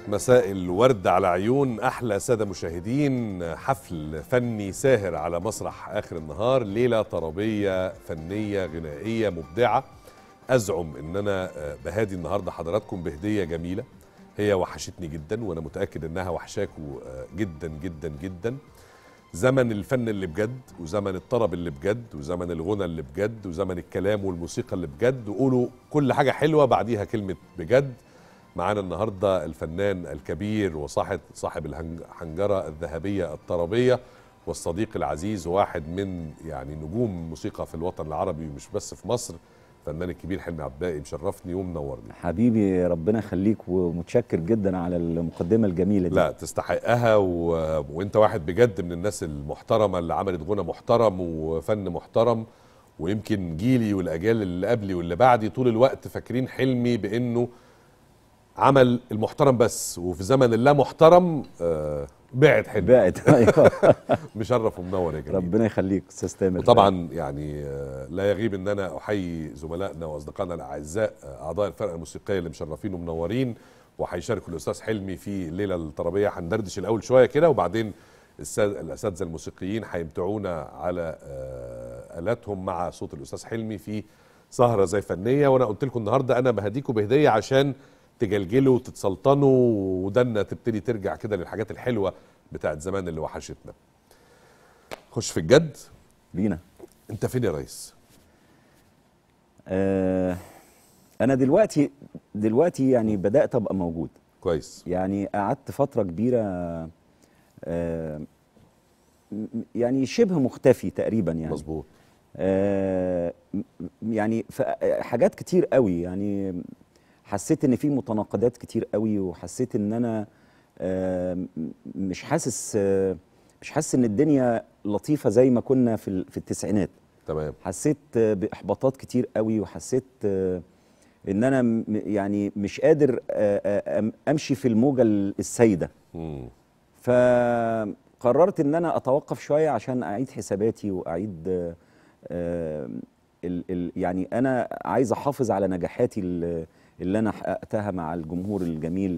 مساء الورد على عيون احلى ساده مشاهدين حفل فني ساهر على مسرح اخر النهار ليله طربيه فنيه غنائيه مبدعه ازعم ان انا بهادي النهارده حضراتكم بهديه جميله هي وحشتني جدا وانا متاكد انها وحشاكوا جدا جدا جدا زمن الفن اللي بجد وزمن الطرب اللي بجد وزمن الغنى اللي بجد وزمن الكلام والموسيقى اللي بجد وقولوا كل حاجه حلوه بعديها كلمه بجد معانا النهارده الفنان الكبير وصاحب صاحب الحنجره الذهبيه الطربيه والصديق العزيز وواحد من يعني نجوم الموسيقى في الوطن العربي مش بس في مصر الفنان الكبير حلمي عبد الباقي مشرفني ومنورني حبيبي ربنا يخليك ومتشكر جدا على المقدمه الجميله دي لا تستحقها و... وانت واحد بجد من الناس المحترمه اللي عملت غنى محترم وفن محترم ويمكن جيلي والاجيال اللي قبلي واللي بعدي طول الوقت فاكرين حلمي بانه عمل المحترم بس وفي زمن اللا محترم آه بعد حلمي بعد ايوه مشرف ومنور يا جميل ربنا يخليك استاذ تامر وطبعا يعني آه لا يغيب ان انا احيي زملائنا واصدقائنا الاعزاء آه اعضاء الفرقه الموسيقيه اللي مشرفين ومنورين وهيشاركوا الاستاذ حلمي في الليله الطربيه هندردش الاول شويه كده وبعدين الاساتذه الموسيقيين هيمتعونا على آه الاتهم مع صوت الاستاذ حلمي في سهره زي فنيه وانا قلت لكم النهارده انا بهديكم بهديه عشان تجلجلوا وتتسلطنوا ودنا تبتدي ترجع كده للحاجات الحلوه بتاعت زمان اللي وحشتنا. خش في الجد بينا انت فين يا ريس؟ آه انا دلوقتي دلوقتي يعني بدات ابقى موجود كويس يعني قعدت فتره كبيره آه يعني شبه مختفي تقريبا يعني مظبوط آه يعني حاجات كتير قوي يعني حسيت ان في متناقضات كتير قوي وحسيت ان انا مش حاسس مش حاسس ان الدنيا لطيفه زي ما كنا في في التسعينات تمام حسيت باحباطات كتير قوي وحسيت ان انا يعني مش قادر امشي في الموجه السايده فقررت ان انا اتوقف شويه عشان اعيد حساباتي واعيد ال ال يعني انا عايز احافظ على نجاحاتي اللي انا حققتها مع الجمهور الجميل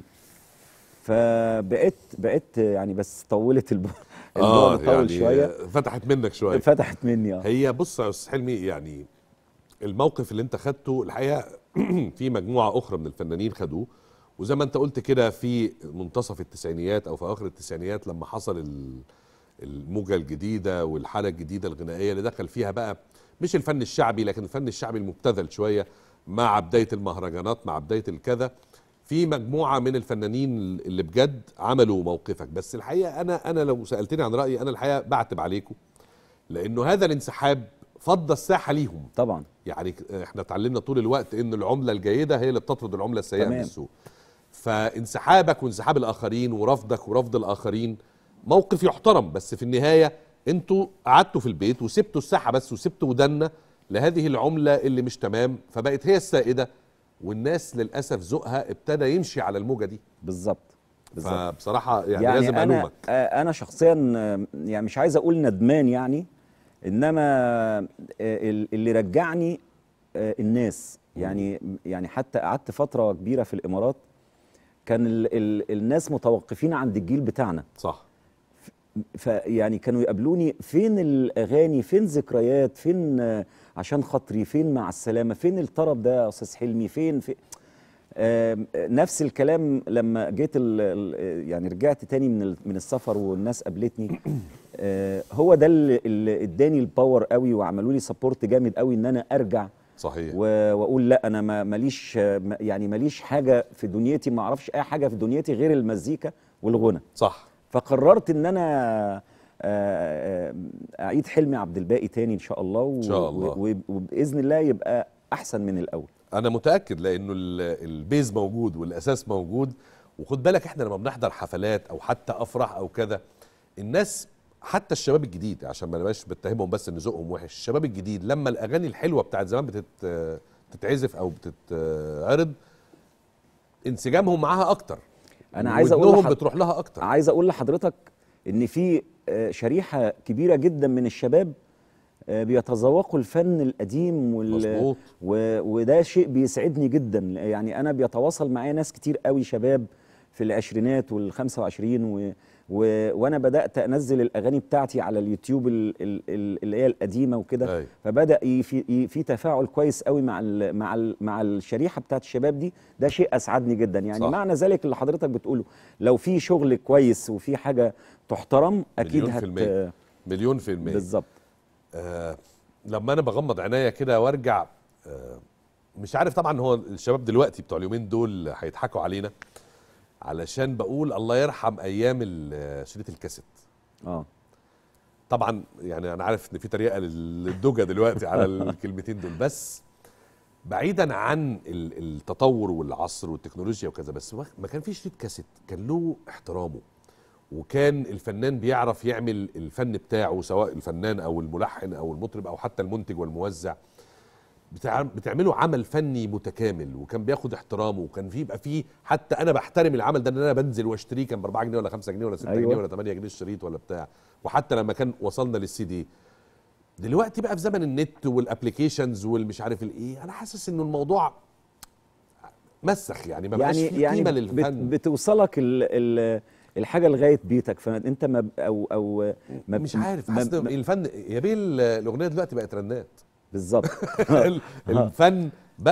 فبقيت بقيت يعني بس طولت الب... آه طول يعني شويه فتحت منك شويه فتحت مني اه هي بص يا استاذ حلمي يعني الموقف اللي انت خدته الحقيقه في مجموعه اخرى من الفنانين خدوه وزي ما انت قلت كده في منتصف التسعينيات او في اواخر التسعينيات لما حصل الموجه الجديده والحاله الجديده الغنائيه اللي دخل فيها بقى مش الفن الشعبي لكن الفن الشعبي المبتذل شويه مع بدايه المهرجانات مع بدايه الكذا في مجموعه من الفنانين اللي بجد عملوا موقفك بس الحقيقه انا انا لو سالتني عن رايي انا الحقيقه بعتب عليكم لانه هذا الانسحاب فضى الساحه ليهم طبعا يعني احنا اتعلمنا طول الوقت ان العمله الجيده هي اللي بتطرد العمله السيئه من السوق فانسحابك وانسحاب الاخرين ورفضك ورفض الاخرين موقف يحترم بس في النهايه انتوا قعدتوا في البيت وسبتوا الساحه بس وسبتوا ودنا لهذه العمله اللي مش تمام فبقت هي السائده والناس للاسف ذوقها ابتدى يمشي على الموجه دي بالظبط فبصراحه يعني, يعني لازم أنا الومك انا شخصيا يعني مش عايز اقول ندمان يعني انما اللي رجعني الناس يعني يعني حتى قعدت فتره كبيره في الامارات كان ال ال الناس متوقفين عند الجيل بتاعنا صح فيعني كانوا يقابلوني فين الاغاني فين ذكريات فين عشان خاطري فين مع السلامه فين الطرب ده يا استاذ حلمي فين في آه نفس الكلام لما جيت ال يعني رجعت تاني من من السفر والناس قابلتني آه هو ده اللي اداني الباور قوي وعملوا لي سبورت جامد قوي ان انا ارجع صحيح واقول لا انا ماليش يعني ماليش حاجه في دنيتي ما اعرفش اي حاجه في دنيتي غير المزيكا والغنى صح فقررت ان انا اعيد حلمي عبد الباقي تاني ان شاء الله, و... إن شاء الله. وباذن الله يبقى احسن من الاول انا متاكد لانه البيز موجود والاساس موجود وخد بالك احنا لما بنحضر حفلات او حتى افراح او كذا الناس حتى الشباب الجديد عشان ما نبقاش بتهمهم بس ان ذوقهم وحش الشباب الجديد لما الاغاني الحلوه بتاعت زمان بتت بتتعزف او بتتعرض انسجامهم معاها اكتر انا عايز اقول لحد... بتروح لها اكتر عايز اقول لحضرتك ان في شريحه كبيره جدا من الشباب بيتذوقوا الفن القديم وال... مظبوط و... وده شيء بيسعدني جدا يعني انا بيتواصل معايا ناس كتير قوي شباب في العشرينات والخمسة وعشرين و و وانا بدات انزل الاغاني بتاعتي على اليوتيوب ال- ال- ال- اللي هي القديمه وكده أيوة. فبدا ي- في ي- في تفاعل كويس قوي مع ال مع ال مع الشريحه بتاعت الشباب دي ده شيء اسعدني جدا يعني صح. صح. معنى ذلك اللي حضرتك بتقوله لو في شغل كويس وفي حاجه تحترم اكيد مليون في المية. مليون في المية بالظبط آه لما انا بغمض عينيا كده وارجع آه مش عارف طبعا هو الشباب دلوقتي بتوع اليومين دول هيضحكوا علينا علشان بقول الله يرحم ايام ال- شريط الكاسيت اه طبعا يعني انا عارف ان في طريقه للدجى دلوقتي على الكلمتين دول بس بعيدا عن ال- التطور والعصر والتكنولوجيا وكذا بس وق- ما كان في شريط كاسيت كان له احترامه وكان الفنان بيعرف يعمل الفن بتاعه سواء الفنان او الملحن او المطرب او حتى المنتج والموزع بتاع بتعملوا عمل فني متكامل وكان بياخد احترامه وكان في يبقى فيه حتى انا بحترم العمل ده ان انا بنزل واشتريه كان ب 4 جنيه ولا 5 جنيه ولا 6 أيوة. جنيه ولا 8 جنيه الشريط ولا بتاع وحتى لما كان وصلنا للسي دي دلوقتي بقى في زمن النت والابلكيشنز والمش عارف الايه انا حاسس انه الموضوع مسخ يعني ما بقاش يعني فيه يعني قيمه بت للفن بتوصلك ال ال الحاجه لغايه بيتك فانت ما ب- او او ما ب- مش عارف ما- حاسس إن ما- الفن يا بيه ال- الاغنيه دلوقتي بقت رنات بالظبط ال- الفن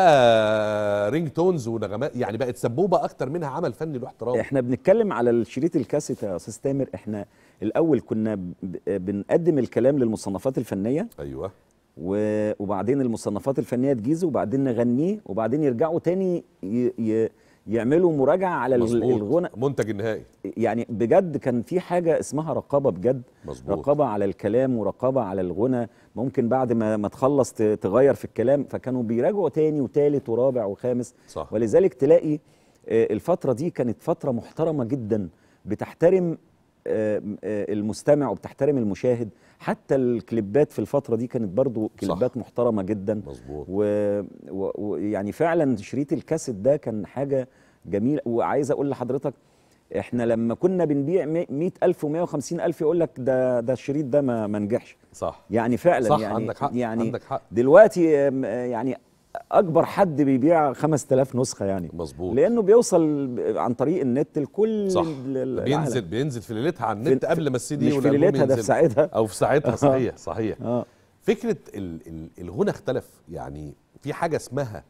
بقى رينج تونز ونغمات يعني بقت سبوبه اكتر منها عمل فني له احترام احنا بنتكلم على الشريط الكاسيت يا استاذ تامر احنا الاول كنا ب- بنقدم الكلام للمصنفات الفنيه ايوه و- وبعدين المصنفات الفنيه تجيزه وبعدين نغنيه وبعدين يرجعوا تاني ي- ي- يعملوا مراجعه على ال- مظبوط الغنى منتج النهائي يعني بجد كان في حاجه اسمها رقابه بجد مظبوط رقابه على الكلام ورقابه على الغنى ممكن بعد ما ما تخلص ت- تغير في الكلام فكانوا بيراجعوا تاني وتالت ورابع وخامس صح ولذلك تلاقي آه، الفتره دي كانت فتره محترمه جدا بتحترم آه، آه، المستمع وبتحترم المشاهد حتى الكليبات في الفتره دي كانت برضو كليبات محترمه جدا مظبوط ويعني و... و... يعني فعلا شريط الكاسيت ده كان حاجه جميله وعايز اقول لحضرتك احنا لما كنا بنبيع 100000 و150000 يقول لك ده ده الشريط ده ما ما نجحش صح يعني فعلا صح يعني عندك حق يعني عندك حق دلوقتي آم، آه، يعني اكبر حد بيبيع 5000 نسخه يعني مظبوط لانه بيوصل ب- عن طريق النت لكل صح ال- ال- بينزل العالم. بينزل في ليلتها على في- النت قبل ما السي دي مش في والألبوم ليلتها ده في ينزل. ساعتها او في ساعتها صحيح صحيح اه فكره ال ال الغنى اختلف يعني في حاجه اسمها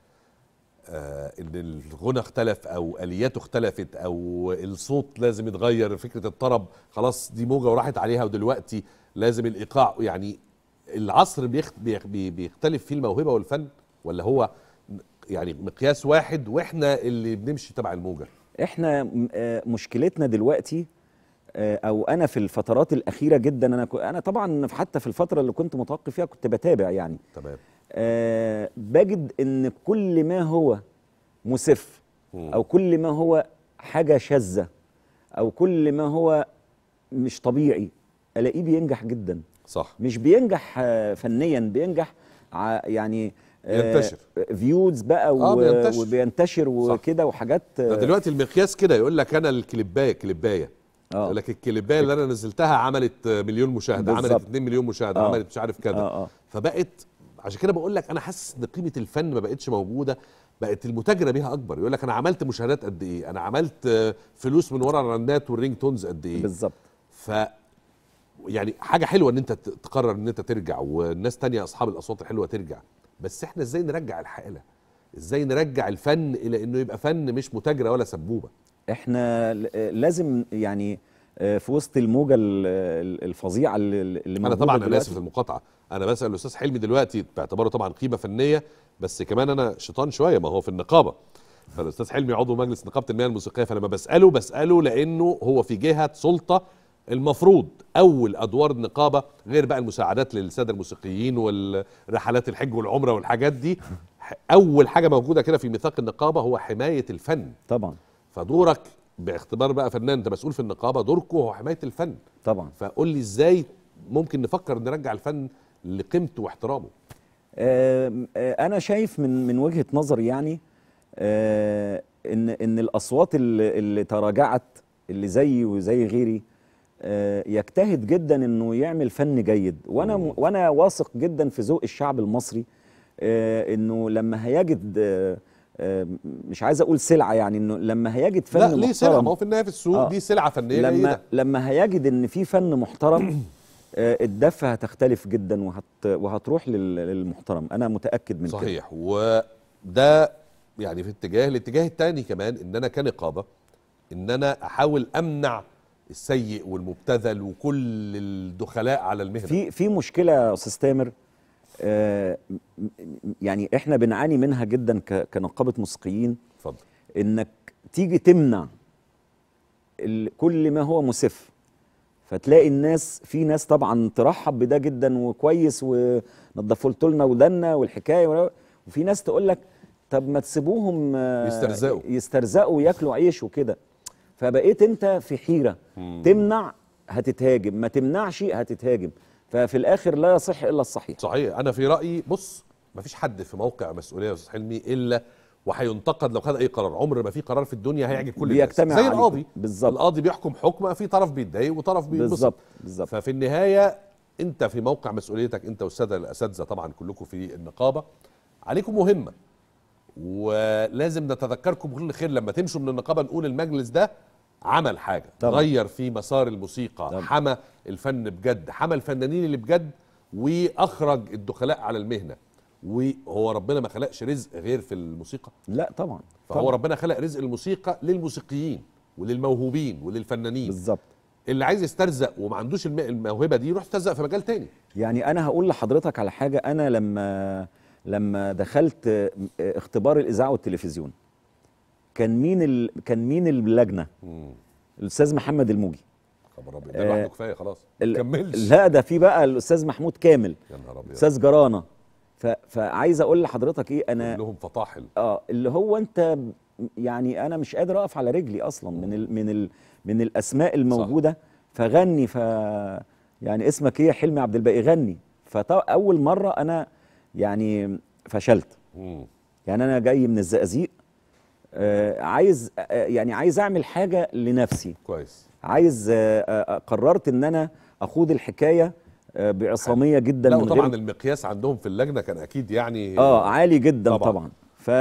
آه ان الغنى اختلف او الياته اختلفت او الصوت لازم يتغير فكره الطرب خلاص دي موجه وراحت عليها ودلوقتي لازم الايقاع يعني العصر بيخت بيخ- بي- بيختلف فيه الموهبه والفن ولا هو يعني مقياس واحد واحنا اللي بنمشي تبع الموجه احنا م- آه، مشكلتنا دلوقتي آه، او انا في الفترات الاخيره جدا انا كو- انا طبعا حتى في الفتره اللي كنت متوقف فيها كنت بتابع يعني تمام آه، بجد ان كل ما هو مسف مم. او كل ما هو حاجه شاذه او كل ما هو مش طبيعي الاقيه بينجح جدا صح مش بينجح آه، فنيا بينجح ع- يعني ينتشر. فيوز بقى آه، و- بينتشر. وبينتشر وكده وحاجات ده دلوقتي المقياس كده يقول لك انا الكليبايه كليبايه آه. يقول لك الكليبايه اللي انا نزلتها عملت مليون مشاهده عملت بالظبط. 2 مليون مشاهده آه. عملت مش عارف كذا آه، آه. فبقت عشان كده بقول لك انا حاسس ان قيمه الفن ما بقتش موجوده بقت المتاجره بيها اكبر يقول لك انا عملت مشاهدات قد ايه انا عملت آه، فلوس من ورا الرنات والرينج تونز قد ايه بالظبط ف يعني حاجه حلوه ان انت ت- تقرر ان انت ترجع والناس تانية اصحاب الاصوات الحلوه ترجع بس احنا ازاي نرجع الحاله ازاي نرجع الفن الى انه يبقى فن مش متاجره ولا سبوبه احنا ل- لازم يعني آه، في وسط الموجه ال- ال- الفظيعه اللي اللي انا موجودة طبعا انا دلوقتي. اسف في المقاطعه انا بسال الاستاذ حلمي دلوقتي باعتباره طبعا قيمه فنيه بس كمان انا شيطان شويه ما هو في النقابه فالاستاذ حلمي عضو مجلس نقابه المهن الموسيقيه فلما بساله بساله لانه هو في جهه سلطه المفروض اول ادوار النقابه غير بقى المساعدات للساده الموسيقيين والرحلات الحج والعمره والحاجات دي ح- اول حاجه موجوده كده في ميثاق النقابه هو حمايه الفن طبعا فدورك باختبار بقى فنان انت مسؤول في النقابه دوركم هو حمايه الفن طبعا فقول لي ازاي ممكن نفكر نرجع الفن لقيمته واحترامه آم، آه، انا شايف من من وجهه نظري يعني آه، ان ان الاصوات اللي, اللي تراجعت اللي زيي وزي غيري آه، يجتهد جدا انه يعمل فن جيد وانا م- وانا واثق جدا في ذوق الشعب المصري آه، انه لما هيجد آه، آه، مش عايز اقول سلعه يعني انه لما هيجد فن لا ليه سلعه محترم ما هو في النهايه في السوق آه. دي سلعه فنيه لما جيده لما هيجد ان في فن محترم آه، الدفه هتختلف جدا وهت وهتروح لل- للمحترم انا متاكد من كده صحيح وده يعني في اتجاه الاتجاه الثاني كمان ان انا كنقابه ان انا احاول امنع السيء والمبتذل وكل الدخلاء على المهنه في في مشكله يا استاذ تامر آه، م- م- يعني احنا بنعاني منها جدا ك- كنقابه موسيقيين اتفضل انك تيجي تمنع ال- كل ما هو مسف فتلاقي الناس في ناس طبعا ترحب بده جدا وكويس ونضفوا لنا ودنا والحكايه ولا- وفي ناس تقول لك طب ما تسيبوهم آه، يسترزقوا. يسترزقوا وياكلوا عيش وكده فبقيت انت في حيره تمنع هتتهاجم ما تمنعش هتتهاجم ففي الاخر لا يصح الا الصحيح صحيح انا في رايي بص ما فيش حد في موقع مسؤوليه يا استاذ حلمي الا وهينتقد لو خد اي قرار عمر ما في قرار في الدنيا هيعجب كل الناس بيجتمع زي عليه. القاضي بالظبط. القاضي بيحكم حكم في طرف بيتضايق وطرف بينبسط بالظبط بالظبط ففي النهايه انت في موقع مسؤوليتك انت والساده الاساتذه طبعا كلكم في النقابه عليكم مهمه ولازم نتذكركم بكل خير لما تمشوا من النقابه نقول المجلس ده عمل حاجه طبعا. غير في مسار الموسيقى طبعا. حمى الفن بجد حمى الفنانين اللي بجد واخرج الدخلاء على المهنه وهو ربنا ما خلقش رزق غير في الموسيقى لا طبعا فهو طبعا. ربنا خلق رزق الموسيقى للموسيقيين وللموهوبين وللفنانين بالظبط اللي عايز يسترزق وما عندوش الم- الموهبه دي يروح يسترزق في مجال تاني يعني انا هقول لحضرتك على حاجه انا لما لما دخلت آه، اختبار الاذاعه والتلفزيون كان مين ال... كان مين اللجنه الاستاذ محمد الموجي خبر ابيض ده لوحده كفايه خلاص ما ال- تكملش لا ده في بقى الاستاذ محمود كامل يا نهار ابيض استاذ جرانه ف... فعايز اقول لحضرتك ايه انا كلهم فطاحل اه اللي هو انت يعني انا مش قادر اقف على رجلي اصلا من ال من ال من الاسماء الموجوده فغني ف يعني اسمك ايه يا حلمي عبد الباقي غني فاول مره انا يعني فشلت مم. يعني انا جاي من الزقازيق آه عايز آه يعني عايز اعمل حاجه لنفسي كويس عايز آه آه قررت ان انا اخوض الحكايه آه بعصاميه جدا لا من وطبعا غير المقياس عندهم في اللجنه كان اكيد يعني اه عالي جدا طبعاً. طبعا, طبعا.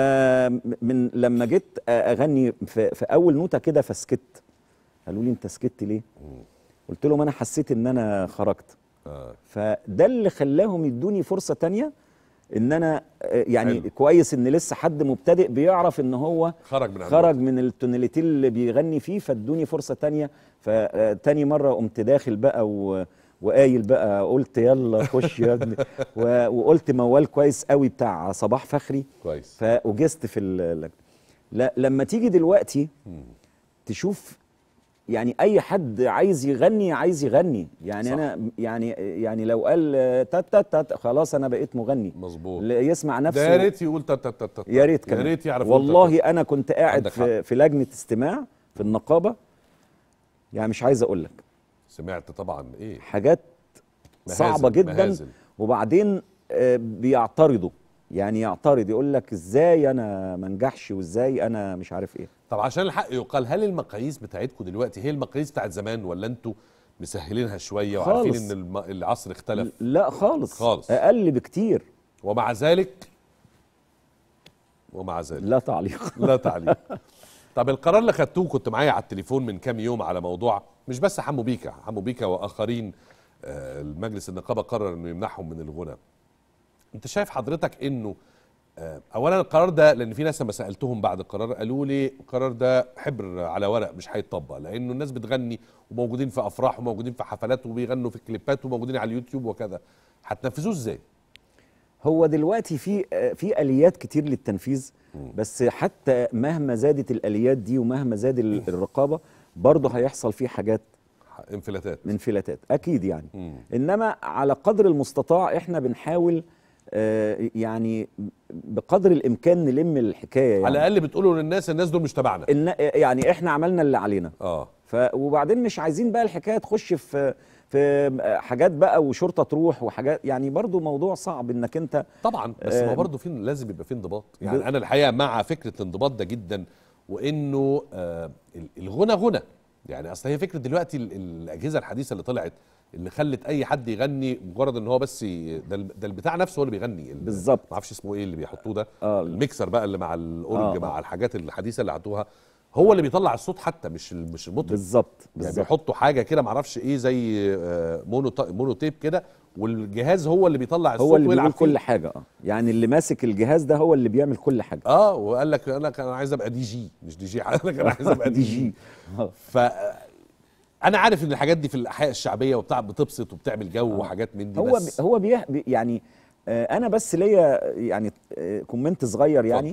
فمن لما جيت اغني في, في اول نوته كده فسكت قالوا لي انت سكت ليه قلت لهم انا حسيت ان انا خرجت آه. فده اللي خلاهم يدوني فرصه تانية ان انا آه، يعني حلو. حلو. كويس ان لسه حد مبتدئ بيعرف ان هو خرج من خرج من التوناليتي اللي بيغني فيه فادوني فرصه تانية فتاني مره قمت داخل بقى و وقايل بقى قلت يلا خش يا ابني و- وقلت موال كويس قوي بتاع صباح فخري كويس فوجزت في اللجنه لا لما تيجي دلوقتي تشوف يعني اي حد عايز يغني عايز يغني يعني صح. صح. انا يعني يعني لو قال تات تات تات خلاص انا بقيت مغني مظبوط اللي يسمع نفسه ده يا ريت يقول تت تت تت يا ريت يا كمان ريت يعرف يقول والله تت تت. انا كنت قاعد عندك في, في لجنه استماع في النقابه يعني مش عايز اقول لك سمعت طبعا ايه حاجات مهازل، صعبه جدا مهازل. وبعدين آه، بيعترضوا يعني يعترض يقول لك ازاي انا ما انجحش وازاي انا مش عارف ايه طب عشان الحق يقال هل المقاييس بتاعتكم دلوقتي هي المقاييس بتاعت زمان ولا انتوا مسهلينها شويه وعارفين خالص. ان الم... العصر اختلف لا خالص خالص. اقل بكتير ومع ذلك ومع ذلك لا تعليق لا تعليق طب القرار اللي خدتوه كنت معايا على التليفون من كام يوم على موضوع مش بس حمو بيكا حمو بيكا واخرين آه، المجلس النقابه قرر انه يمنعهم من الغنى انت شايف حضرتك انه آه، اولا القرار ده لان في ناس لما سالتهم بعد القرار قالوا لي القرار ده حبر على ورق مش هيتطبق لانه الناس بتغني وموجودين في افراح وموجودين في حفلات وبيغنوا في كليبات وموجودين على اليوتيوب وكذا هتنفذوه ازاي هو دلوقتي في آه، في اليات كتير للتنفيذ بس حتى مهما زادت الاليات دي ومهما زاد ال- الرقابه برضه هيحصل فيه حاجات انفلاتات من فلاتات اكيد يعني مم. انما على قدر المستطاع احنا بنحاول آه، يعني بقدر الامكان نلم الحكايه يعني على الاقل بتقولوا للناس الناس دول مش تبعنا إن يعني احنا عملنا اللي علينا اه ف وبعدين مش عايزين بقى الحكايه تخش في في حاجات بقى وشرطه تروح وحاجات يعني برضو موضوع صعب انك انت طبعا بس ما آه، برضه في لازم يبقى في انضباط يعني ب- انا الحقيقه مع فكره الانضباط ده جدا وانه آه ال- الغنى غنى يعني اصل هي فكره دلوقتي ال- الاجهزه الحديثه اللي طلعت اللي خلت اي حد يغني مجرد ان هو بس ي... ده, ال- ده البتاع نفسه هو اللي بيغني ال- بالظبط. ما اعرفش اسمه ايه اللي بيحطوه ده آه. الميكسر بقى اللي مع الاورنج آه. مع الحاجات الحديثه اللي عطوها هو اللي بيطلع الصوت حتى مش ال- مش المطرب بالظبط يعني بالظبط بيحطوا حاجه كده معرفش ايه زي آه، مونو تا- مونو تيب كده والجهاز هو اللي بيطلع الصوت هو اللي ويلعب بيقول فيه. كل حاجه اه يعني اللي ماسك الجهاز ده هو اللي بيعمل كل حاجه اه وقال لك قال لك انا عايز ابقى دي جي مش دي جي قال لك انا عايز ابقى دي جي آه. ف انا عارف ان الحاجات دي في الاحياء الشعبيه وبتاع بتبسط وبتعمل جو وحاجات من دي هو بس بي هو بي بي- يعني آه انا بس ليا يعني آه كومنت صغير يعني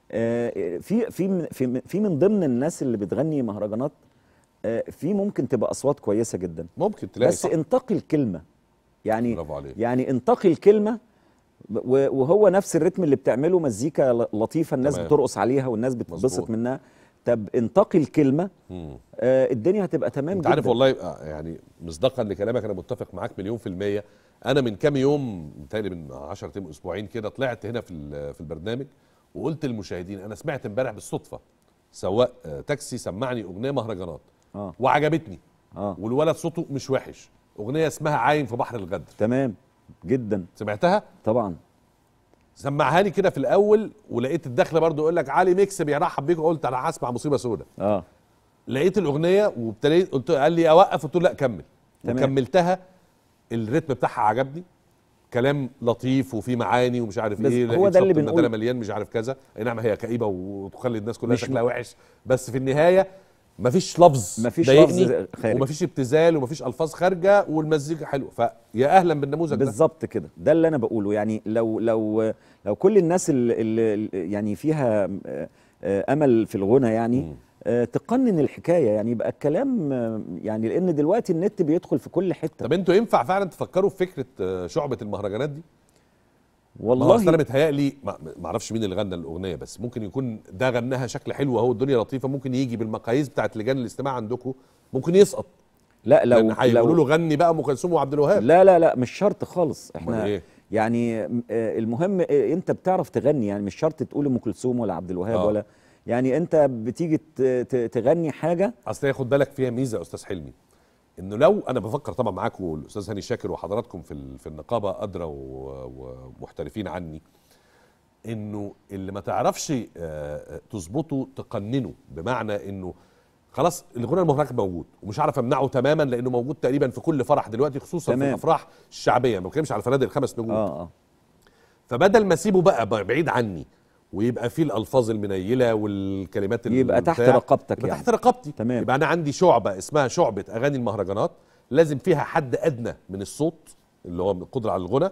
آه في في من- في من- في من ضمن الناس اللي بتغني مهرجانات آه في ممكن تبقى اصوات كويسه جدا ممكن تلاقي بس صح. انتقي الكلمه يعني برافو عليك. يعني انتقي الكلمه و- وهو نفس الريتم اللي بتعمله مزيكا ل- لطيفه الناس تمام. بترقص عليها والناس بتتبسط مظبوط. منها طب انتقي الكلمه مم. آه الدنيا هتبقى تمام انت جدا عارف والله آه، يعني مصداقا لكلامك انا متفق معاك مليون في الميه انا من كام يوم متهيألي من 10 ايام اسبوعين كده طلعت هنا في ال- في البرنامج وقلت للمشاهدين انا سمعت امبارح بالصدفه سواق آه، تاكسي سمعني اغنيه مهرجانات اه وعجبتني اه والولد صوته مش وحش اغنيه اسمها عايم في بحر الغدر تمام جدا سمعتها طبعا سمعها لي كده في الاول ولقيت الدخله برضو يقول لك علي ميكس بيرحب بيك قلت انا هسمع مصيبه سوداء اه لقيت الاغنيه وابتديت قلت قال لي اوقف قلت له لا كمل تمام. وكملتها الريتم بتاعها عجبني كلام لطيف وفي معاني ومش عارف بس ايه هو لقيت ده اللي شط بنقول- المدينة مليان مش عارف كذا اي نعم هي كئيبه وتخلي الناس كلها مش شكلها وحش بس في النهايه مفيش لفظ مفيش ضايقني لفظ خارج. ومفيش ابتذال ومفيش الفاظ خارجه والمزيكا حلوه فيا اهلا بالنموذج ده بالظبط كده ده اللي انا بقوله يعني لو لو لو كل الناس اللي, اللي يعني فيها آه، آه، امل في الغنى يعني آه، تقنن الحكايه يعني يبقى الكلام آه، يعني لان دلوقتي النت بيدخل في كل حته طب انتوا ينفع فعلا تفكروا في فكره آه، شعبه المهرجانات دي ما هو اصل انا والله متهيألي ما ما اعرفش مين اللي غنى الاغنيه بس ممكن يكون ده غناها شكل حلو اهو الدنيا لطيفه ممكن يجي بالمقاييس بتاعت لجان الاستماع عندكم ممكن يسقط لا لو لو لان هيقولوا لو له غني بقى ام كلثوم وعبد الوهاب لا لا لا مش شرط خالص أمال احنا إيه؟ يعني آه، المهم آه، انت بتعرف تغني يعني مش شرط تقول ام كلثوم ولا عبد الوهاب آه. ولا يعني انت بتيجي ت- ت- تغني حاجه اصل هي خد بالك فيها ميزه يا استاذ حلمي انه لو انا بفكر طبعا معاكم والاستاذ هاني شاكر وحضراتكم في ال- في النقابه ادرى و- ومحترفين عني انه اللي ما تعرفش آه، آه، تظبطه تقننه بمعنى انه خلاص الغنى المهرج موجود ومش عارف امنعه تماما لانه موجود تقريبا في كل فرح دلوقتي خصوصا في تمام. الافراح الشعبيه ما بتكلمش على الفنادق الخمس نجوم اه اه فبدل ما اسيبه بقى بعيد عني ويبقى فيه الالفاظ المنيله والكلمات يبقى تحت البتاع، رقبتك يبقى يعني. تحت رقبتي تمام. يبقى انا عندي شعبه اسمها شعبه اغاني المهرجانات لازم فيها حد ادنى من الصوت اللي هو القدره على الغنى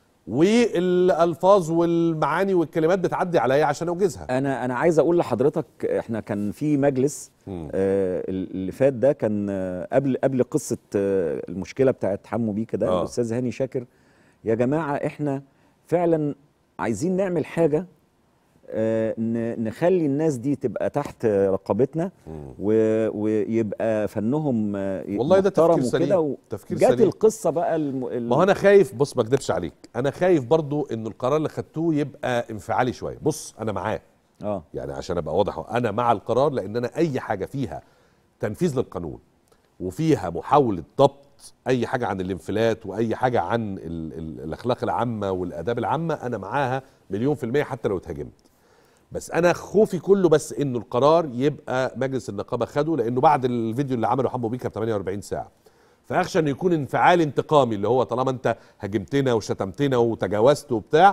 والالفاظ والمعاني والكلمات بتعدي عليا عشان اوجزها انا انا عايز اقول لحضرتك احنا كان في مجلس مم. آه اللي فات ده كان آه قبل قبل قصه آه المشكله بتاعت حمو بيكا ده آه. الاستاذ هاني شاكر يا جماعه احنا فعلا عايزين نعمل حاجه آه ن- نخلي الناس دي تبقى تحت رقابتنا و- ويبقى فنهم آه والله ده تفكير محترم سليم. وكده و- تفكير جت سليم. القصه بقى الم... الم... ما هو انا خايف بص ما اكدبش عليك انا خايف برضو ان القرار اللي خدتوه يبقى انفعالي شويه بص انا معاه اه يعني عشان ابقى واضح انا مع القرار لان انا اي حاجه فيها تنفيذ للقانون وفيها محاوله ضبط اي حاجه عن الانفلات واي حاجه عن ال ال الاخلاق العامه والاداب العامه انا معاها مليون في الميه حتى لو اتهاجمت بس انا خوفي كله بس انه القرار يبقى مجلس النقابه خده لانه بعد الفيديو اللي عمله حمو بيكا ب 48 ساعه فاخشى انه يكون انفعال انتقامي اللي هو طالما انت هاجمتنا وشتمتنا وتجاوزت وبتاع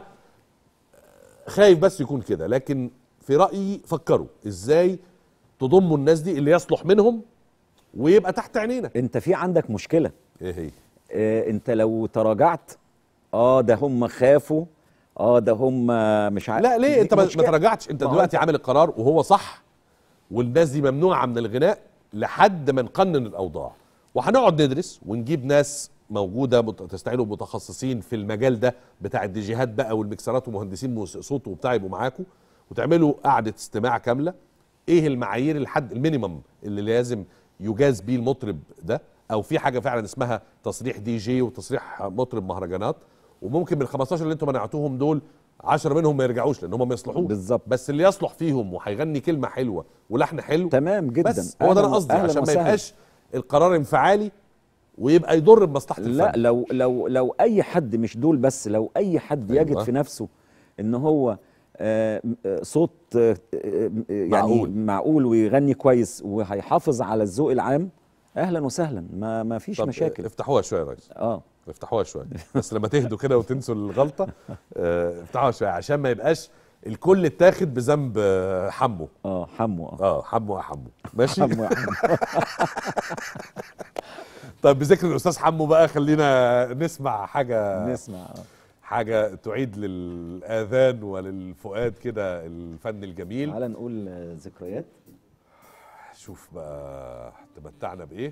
خايف بس يكون كده لكن في رايي فكروا ازاي تضموا الناس دي اللي يصلح منهم ويبقى تحت عينينا انت في عندك مشكله ايه هي آه، انت لو تراجعت اه ده هم خافوا اه ده هم مش عارف لا ليه دي انت ما ما مشكلة. تراجعتش انت ما هو دلوقتي عامل القرار وهو صح والناس دي ممنوعه من الغناء لحد ما نقنن الاوضاع وهنقعد ندرس ونجيب ناس موجوده مت- تستعينوا بمتخصصين في المجال ده بتاع الديجيهات بقى والمكسرات ومهندسين موس- صوت وبتاع يبقوا معاكم وتعملوا قعده استماع كامله ايه المعايير الحد المينيمم اللي لازم يجاز بيه المطرب ده او في حاجه فعلا اسمها تصريح دي جي وتصريح مطرب مهرجانات وممكن من ال 15 اللي انتم منعتوهم دول 10 منهم ما يرجعوش لان هم ما يصلحوش بالظبط. بس اللي يصلح فيهم وهيغني كلمه حلوه ولحن حلو تمام جدا بس هو ده انا أهلاً- قصدي أهلاً عشان ما وسهلاً. يبقاش القرار انفعالي ويبقى يضر بمصلحه لا الفن لو لو لو اي حد مش دول بس لو اي حد أيوة. يجد في نفسه ان هو آه، آه، صوت آه، آه، يعني معقول. معقول ويغني كويس وهيحافظ على الذوق العام اهلا وسهلا ما ما فيش طب مشاكل افتحوها شويه يا ريس اه افتحوها شويه بس لما تهدوا كده وتنسوا الغلطه آه، افتحوها شويه عشان ما يبقاش الكل اتاخد بذنب آه، حمو اه حمو اه اه حمو يا حمو ماشي حمو يا حمو طيب بذكر الاستاذ حمو بقى خلينا نسمع حاجه نسمع آه. حاجه تعيد للاذان وللفؤاد كده الفن الجميل تعال نقول آه، ذكريات شوف بقى تمتعنا بايه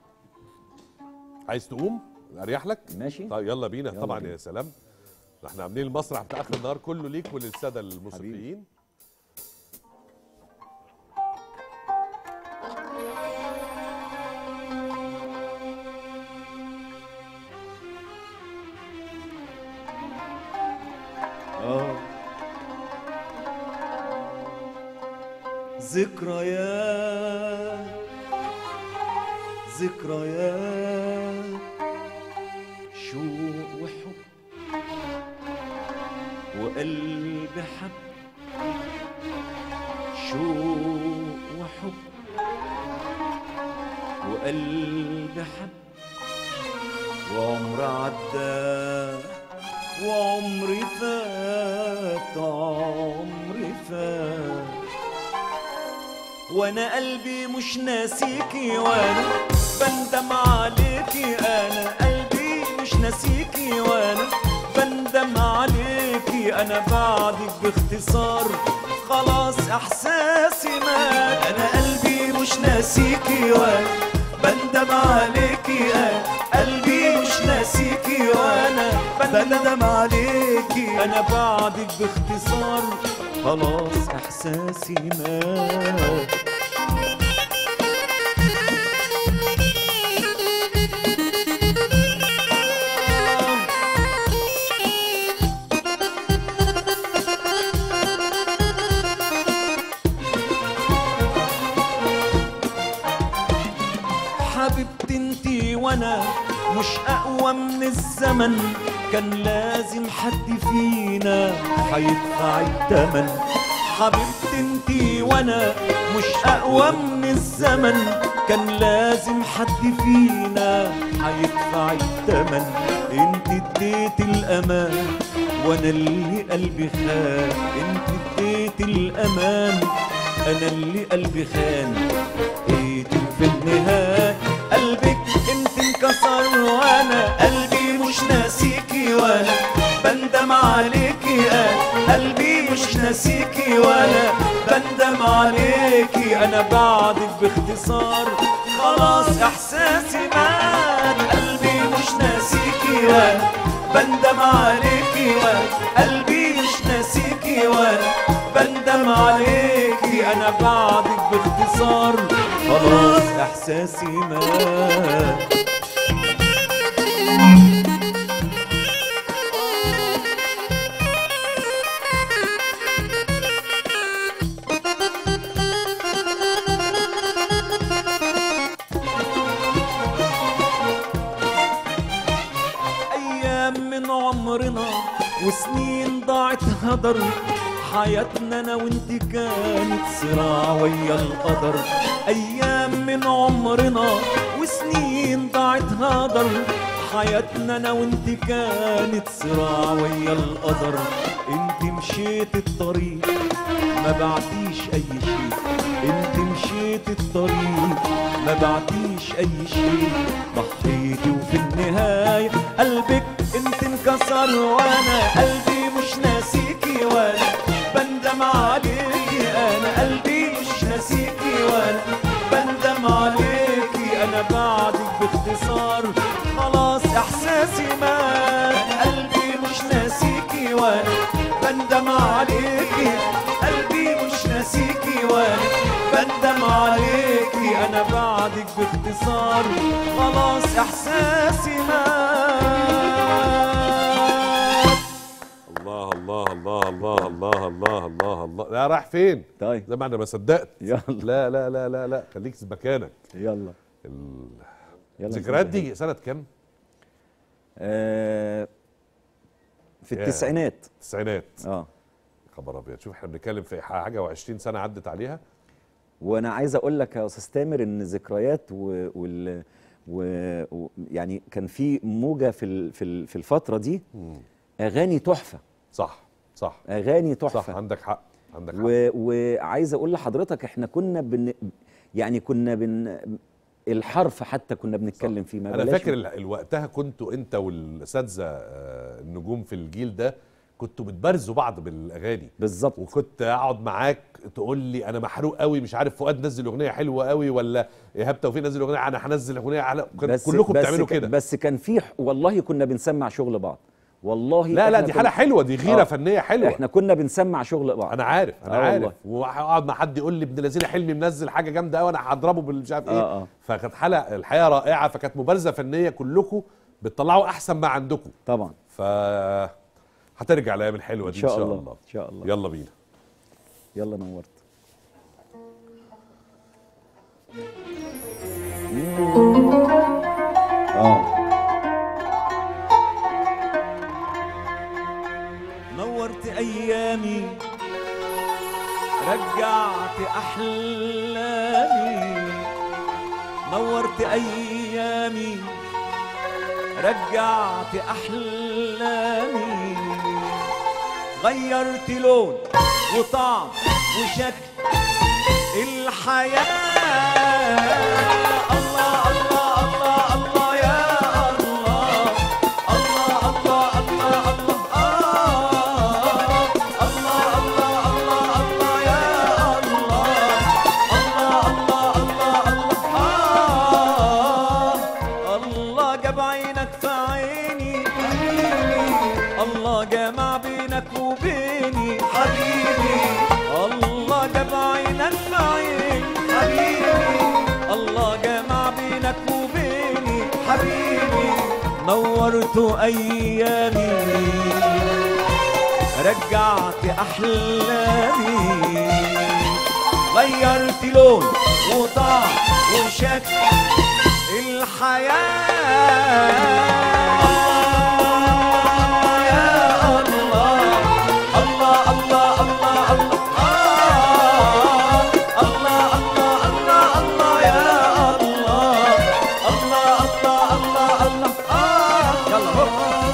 عايز تقوم اريح لك ماشي طيب يلا بينا يلا طبعا بينا. يا سلام احنا عاملين المسرح بتاع اخر النهار كله ليك وللساده الموسيقيين اه ذكريات ذكريات شوق وحب وقلب حب شوق وحب وقلب حب وعمر عدى وعمري فات عمري فات وانا قلبي مش ناسيكي وانا بندم عليكي انا قلبي مش ناسيكي وانا بندم عليكي انا بعدك باختصار خلاص احساسي مات انا قلبي مش ناسيكي وانا بندم عليكي انا قلبي مش ناسيكي وانا بندم عليكي انا بعدك باختصار خلاص احساسي مات حبيبتي انتي وانا مش اقوى من الزمن كان لازم حد فينا هيدفع التمن حبيبتي انتي وانا مش اقوى من الزمن كان لازم حد فينا هيدفع التمن انت اديت الامان وانا اللي قلبي خان انت اديت الامان انا اللي قلبي خان ايدي في النهاية قلبك انت انكسر وانا قلبي مش ناسيكي وانا بندم عليكي انا قلبي مش ناسيكي وانا بندم عليكي انا بعدك باختصار خلاص احساسي مات قلبي مش ناسيكي وانا بندم عليكي وانا قلبي مش ناسيكي وانا بندم عليكي انا بعدك باختصار خلاص احساسي مات ايام من عمرنا وسنين ضاعت هدر حياتنا انا وانت كانت صراع ويا القدر ايام من عمرنا وسنين ضاعت هدر حياتنا انا وانت كانت صراع ويا القدر انت مشيت الطريق ما بعتيش اي شيء انت مشيت الطريق ما بعتيش اي شيء ضحيتي وفي النهاية قلبك انت انكسر وانا قلبي مش ناسيكي وانا بندم عليكي انا قلبي مش ناسيكي وانا بندم عليكي انا بعدك باختصار خلاص احساسي مات قلبي مش ناسيكي وانا بندم عليكي قلبي مش ناسيكي وانا بندم عليكي انا بعدك باختصار خلاص احساسي مات الله الله الله الله الله الله الله الله لا رايح فين طيب زي ما انا ما صدقت يلا لا لا لا لا لا خليك في مكانك يلا ال... يلا الذكريات نزل دي سنه كام آه في يا. التسعينات التسعينات اه خبر ابيض شوف احنا بنتكلم في حاجه و20 سنه عدت عليها وانا عايز اقول لك يا استاذ تامر ان ذكريات و... وال... و... و... يعني كان في موجه في ال... في ال... في الفتره دي مم. اغاني تحفه صح صح اغاني صح تحفه عندك حق عندك حق و... وعايز اقول لحضرتك احنا كنا بن... يعني كنا بن الحرف حتى كنا بنتكلم فيه ما انا بلاش فاكر ال- ال- وقتها كنتوا انت والاساتذه آه، النجوم في الجيل ده كنتوا بتبارزوا بعض بالاغاني بالظبط وكنت اقعد معاك تقول لي انا محروق قوي مش عارف فؤاد نزل اغنيه حلوه قوي ولا ايهاب توفيق نزل اغنيه انا هنزل اغنيه على كان كلكم بتعملوا ك- كده بس كان في ح- والله كنا بنسمع شغل بعض والله لا لا إحنا دي كنا- حاله حلوه دي غيره آه. فنيه حلوه احنا كنا بنسمع شغل بعض انا عارف انا آه عارف والله. واقعد مع حد يقول لي ابن الذين حلمي منزل حاجه جامده قوي انا هضربه بالمش عارف ايه آه، آه. فكانت حاله الحقيقه رائعه فكانت مبارزه فنيه كلكم بتطلعوا احسن ما عندكم طبعا ف هترجع الايام الحلوه ان دي شاء الله ان شاء الله يلا بينا يلا نورت اه نورت ايامي رجعت احلامي نورت ايامي رجعت احلامي غيرت لون وطعم وشكل الحياة الله الله الله الله يا الله الله الله الله الله آه الله الله الله الله يا الله الله الله الله الله آه الله جاب عينك في عيني الله جمع بينك وبيني حبيبي الله جاب عينك في عيني حبيبي الله جمع بينك وبيني حبيبي نورت ايامي رجعت احلامي غيرت لون وطعم وشكل الحياة يا الله الله الله الله الله آه الله الله الله الله يا الله الله الله الله الله آه يلا هو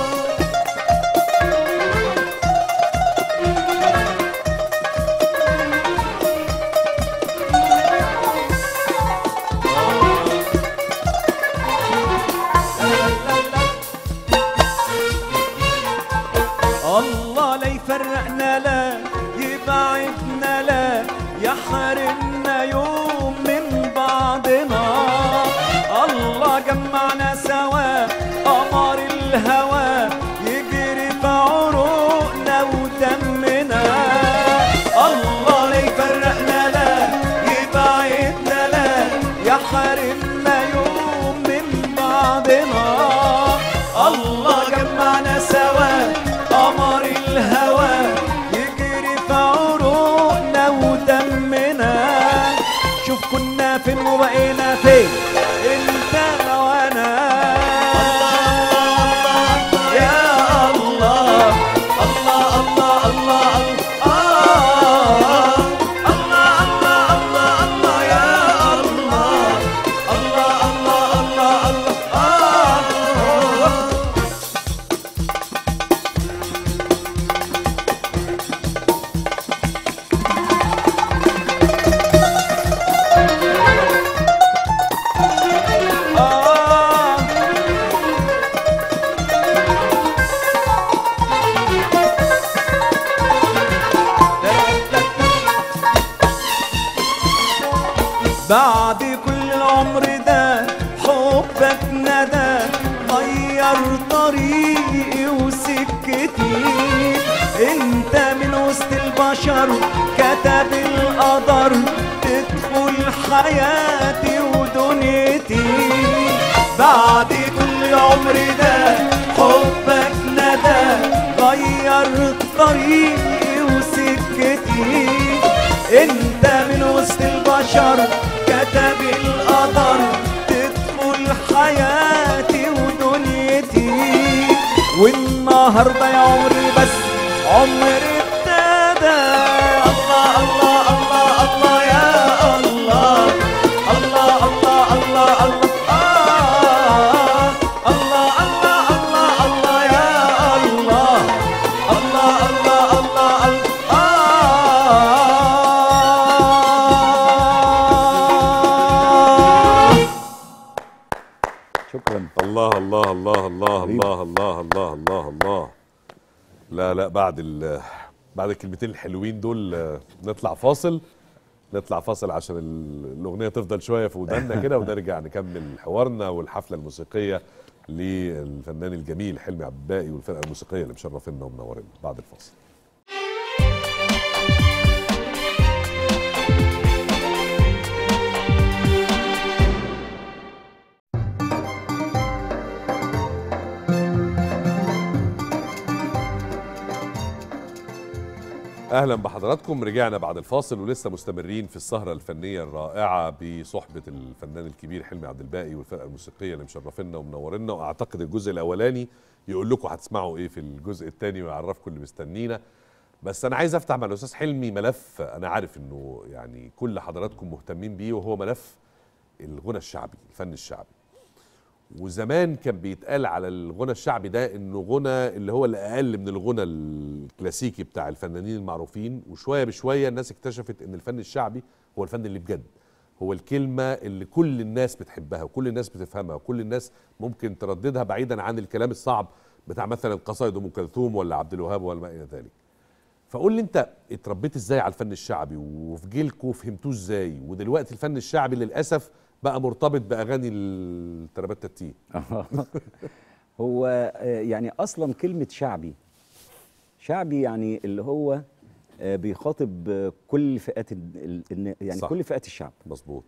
الله لا يفرقنا لا يبعدنا لا يحرمنا يوم من بعضنا الله جمعنا سوا قمر الهوى يجري في عروقنا ودمنا الله لا يفرقنا لا يبعدنا لا يحرمنا يوم من بعضنا الله جمعنا سوا قمر الهوى يجري في عروقنا ودمنا شوف كنا فين وبقينا فين انت وانا يا الله الله الله الله الله الله الله الله الله يا الله الله الله الله الله آه آه بعد كل العمر ده حبك ندى غير طريقي وسكتي انت من وسط البشر كتب القدر تدخل حياتي ودنيتي بعد كل العمر ده حبك ندى غير طريقي وسكتي انت من وسط البشر كتب القدر تدخل حياتي ودنيتي والنهارده يا عمري بس عمري ابتدى الله الله الله الله يا الله الله الله الله الله آه. الله الله الله الله يا الله الله الله الله الله آه. شكرا الله الله الله الله حبيبي. الله الله الله الله الله لا لا بعد ال بعد الكلمتين الحلوين دول آه، نطلع فاصل نطلع فاصل عشان ال- الاغنيه تفضل شويه في ودانا كده ونرجع نكمل حوارنا والحفله الموسيقيه للفنان الجميل حلمي عبد الباقي والفرقه الموسيقيه اللي مشرفينا ومنورنا بعد الفاصل اهلا بحضراتكم رجعنا بعد الفاصل ولسه مستمرين في السهره الفنيه الرائعه بصحبه الفنان الكبير حلمي عبد الباقي والفرقه الموسيقيه اللي مشرفينا ومنورنا واعتقد الجزء الاولاني يقول لكم هتسمعوا ايه في الجزء الثاني ويعرفكم اللي مستنينا بس انا عايز افتح مع الاستاذ حلمي ملف انا عارف انه يعني كل حضراتكم مهتمين بيه وهو ملف الغنى الشعبي الفن الشعبي وزمان كان بيتقال على الغنى الشعبي ده انه غنى اللي هو الاقل من الغنى الكلاسيكي بتاع الفنانين المعروفين وشويه بشويه الناس اكتشفت ان الفن الشعبي هو الفن اللي بجد هو الكلمه اللي كل الناس بتحبها وكل الناس بتفهمها وكل الناس ممكن ترددها بعيدا عن الكلام الصعب بتاع مثلا قصائد ام كلثوم ولا عبد الوهاب ولا ما الى ذلك فقول لي انت اتربيت ازاي على الفن الشعبي وفي جيلكوا فهمتوه ازاي ودلوقتي الفن الشعبي للاسف بقى مرتبط باغاني الترابات التي هو آه، يعني اصلا كلمه شعبي شعبي يعني اللي هو آه، بيخاطب آه، كل فئات ال- ال- الن- يعني صح. كل فئات الشعب مظبوط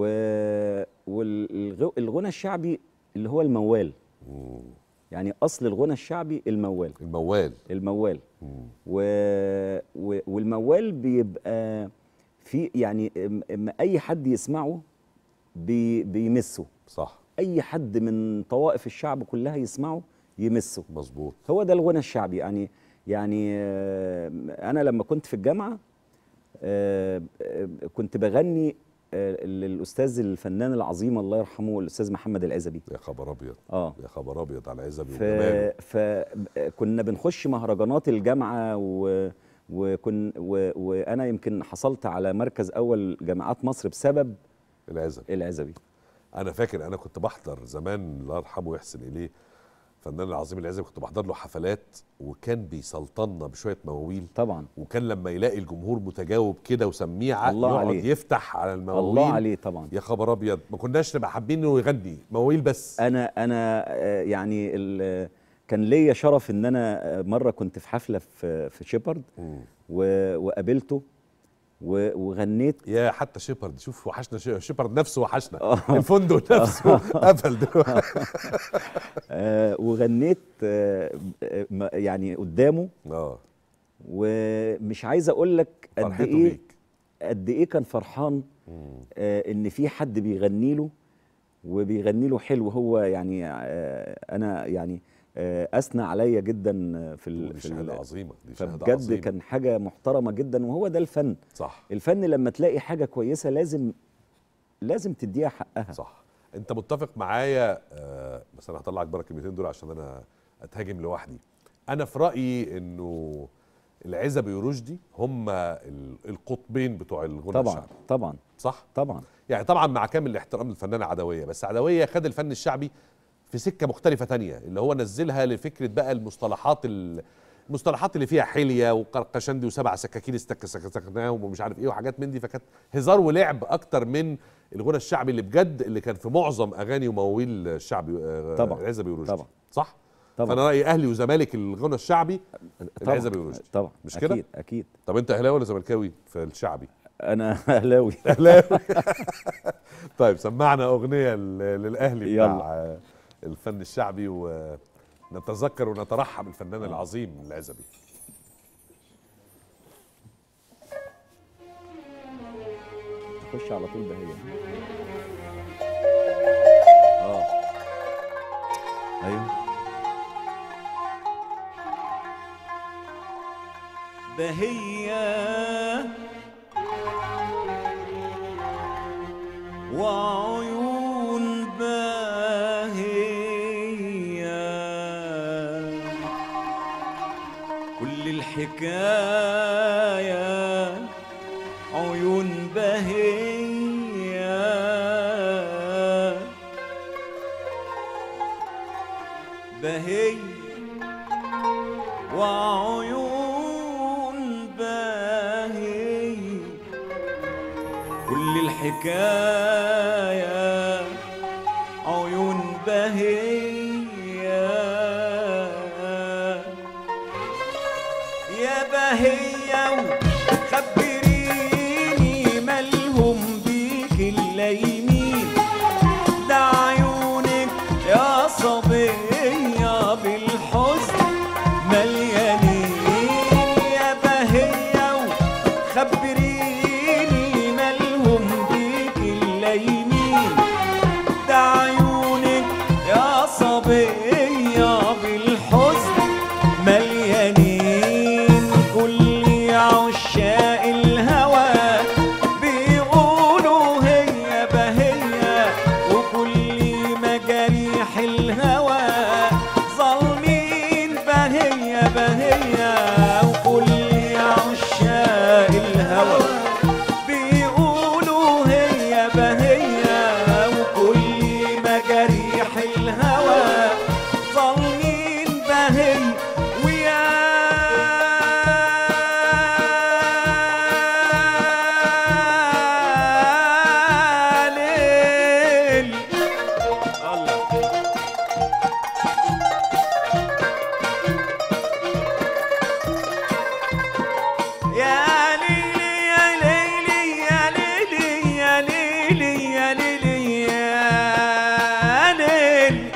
والغنى الشعبي اللي هو الموال يعني اصل الغنى الشعبي الموال الموال الموال مم. و... و... والموال بيبقى في يعني م- م- اي حد يسمعه بي... بيمسه صح اي حد من طوائف الشعب كلها يسمعه يمسه مظبوط هو ده الغنى الشعبي يعني يعني آه، انا لما كنت في الجامعه آه، آه، كنت بغني آه، للاستاذ الفنان العظيم الله يرحمه الاستاذ محمد العزبي يا خبر ابيض اه يا خبر ابيض على عزبي ف... وجماله فكنا بنخش مهرجانات الجامعه و... وكن و... وانا يمكن حصلت على مركز اول جامعات مصر بسبب العزبي العزبي انا فاكر انا كنت بحضر زمان الله يرحمه ويحسن اليه الفنان العظيم العزبي كنت بحضر له حفلات وكان بيسلطنا بشويه مواويل طبعا وكان لما يلاقي الجمهور متجاوب كده وسميعه الله يقعد عليه. يفتح على المواويل الله عليه طبعا يا خبر ابيض ما كناش نبقى حابين انه يغني مواويل بس انا انا آه، يعني ال... كان ليا شرف ان انا آه، مره كنت في حفله في في شيبرد مم. و... وقابلته و... وغنيت يا حتى شيبرد شوف وحشنا شي- شيبرد نفسه وحشنا آه. الفندق نفسه قفل دلوقتي آه وغنيت آه آه، م- يعني قدامه اه ومش عايز اقول لك قد فرحته ايه بيك قد ايه كان فرحان مم. آه ان في حد بيغني له وبيغني له حلو هو يعني آه انا يعني آه اثنى عليا جدا في ال- دي في شهاده ال- عظيمه دي شهاده فبجد عظيمه كان حاجه محترمه جدا وهو ده الفن صح الفن لما تلاقي حاجه كويسه لازم لازم تديها حقها صح انت متفق معايا آه بس انا هطلعك بره الكلمتين دول عشان انا اتهاجم لوحدي انا في رايي انه العزبي ورشدي هم ال- القطبين بتوع الغنى طبعا الشعبي طبعا صح طبعا يعني طبعا مع كامل الاحترام للفنانه عدويه بس عدويه خد الفن الشعبي في سكه مختلفه تانية اللي هو نزلها لفكره بقى المصطلحات ال- المصطلحات اللي فيها حليه وقرقشندي وسبع سكاكين استكسكناهم ومش عارف ايه وحاجات من دي فكانت هزار ولعب اكتر من الغنى الشعبي اللي بجد اللي كان في معظم اغاني ومواويل الشعبي آه، طبعا. العزبي ورشدي طبعا. صح طبعا فانا رايي اهلي وزمالك الغنى الشعبي طبعا العزبي ورشدي طبعا مش كده؟ اكيد اكيد طب انت اهلاوي ولا زملكاوي في الشعبي انا اهلاوي اهلاوي طيب سمعنا اغنيه ل- للاهلي يلا. بتاع الفن الشعبي ونتذكر ونترحم الفنان العظيم العزبي خش على طول بهية اه ايوه بهية وعيون باهية كل الحكاية عيون باهية بهية وعيون باهي كل الحكاية عيون بهية يا بهية خبريني مالهم بيك الليمين ده عيونك يا صبية بالحزن مليانين يا بهية خبريني مالهم بيك الليمين ده عيونك يا صبية بالحزن مليانين كل عشاق الهوى بيقولوا هي بهية وكل مجاريح الهوى ظالمين بهية بهية وكل عشاق الهوى بيقولوا هي بهية وكل مجاريح الهوى ظالمين بهية ويا ليل الله يا ليلي يا ليلي يا ليلي يا ليلي يا ليلي يا ليلي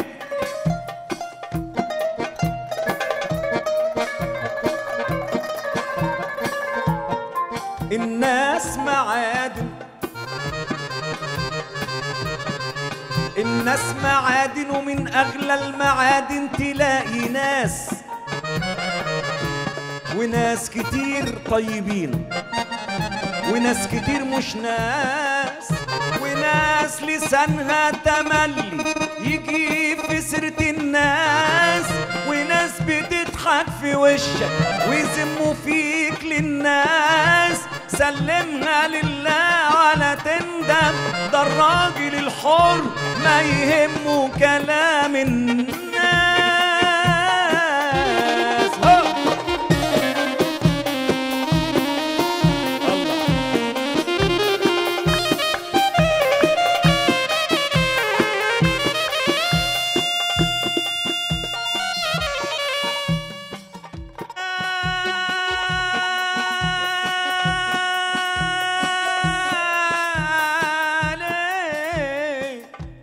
الناس معادن الناس معادن ومن اغلى المعادن تلاقي ناس وناس كتير طيبين وناس كتير مش ناس وناس لسانها تملي يجي في سيرة الناس وناس بتضحك في وشك ويذموا فيك للناس سلمها لله ولا تندم ده الراجل الحر ما يهمه كلام الناس هو. عليك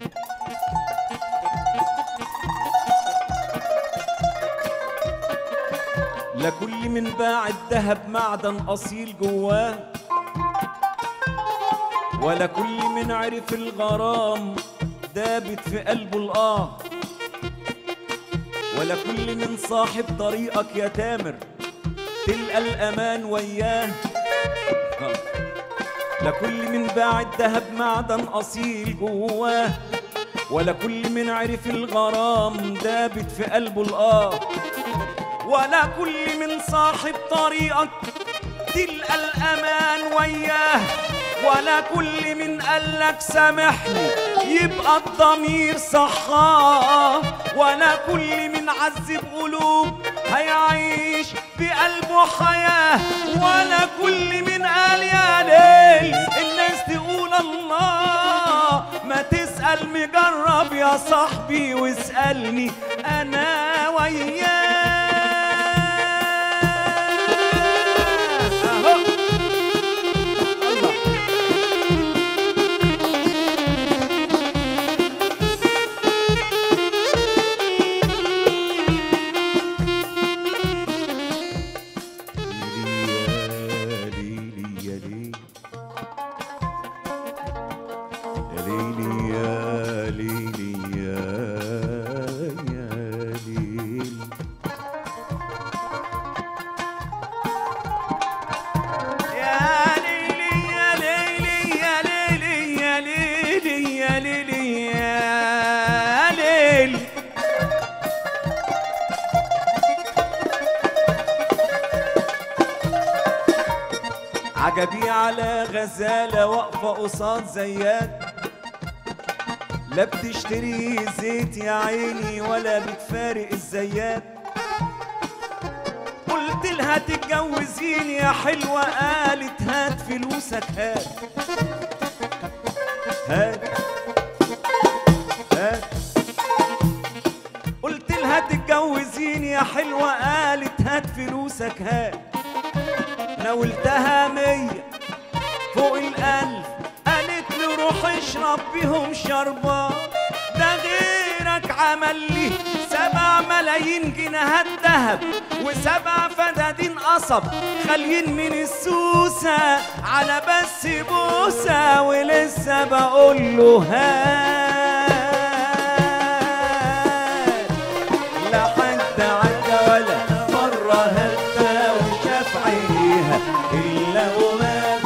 لكل من باع الذهب معدن أصيل جواه ولا كل من عرف الغرام دابت في قلبه الآه ولا كل من صاحب طريقك يا تامر تلقى الأمان وياه لكل من باع الذهب معدن أصيل جواه ولا كل من عرف الغرام دابت في قلبه الآه ولا كل من صاحب طريقك تلقى الأمان وياه ولا كل من قالك سامحني يبقى الضمير صحاه ولا كل من عذب قلوب هيعيش بقلبه حياة ولا كل من قال يا ليل الناس تقول الله ما تسأل مجرب يا صاحبي واسألني أنا وياه أهو. الله. يا ليلي يا ليلي يا ليلي يا ليلي يا يا عجبي على غزالة واقفة قصاد زيات لا بتشتري زيت يا عيني ولا بتفارق الزيات قلت لها تتجوزيني يا حلوة قالت هات فلوسك هات هات هات قلت لها تتجوزيني يا حلوة قالت هات فلوسك هات ناولتها مية فوق الألف قالت لي روح اشرب بيهم شربات ده غيرك عمل لي سبع ملايين جنيهات ذهب وسبع فدادين قصب خاليين من السوسة على بس بوسة ولسه بقول له هات لا حد عدى ولا مرة هدى وشاف عينيها إلا ومات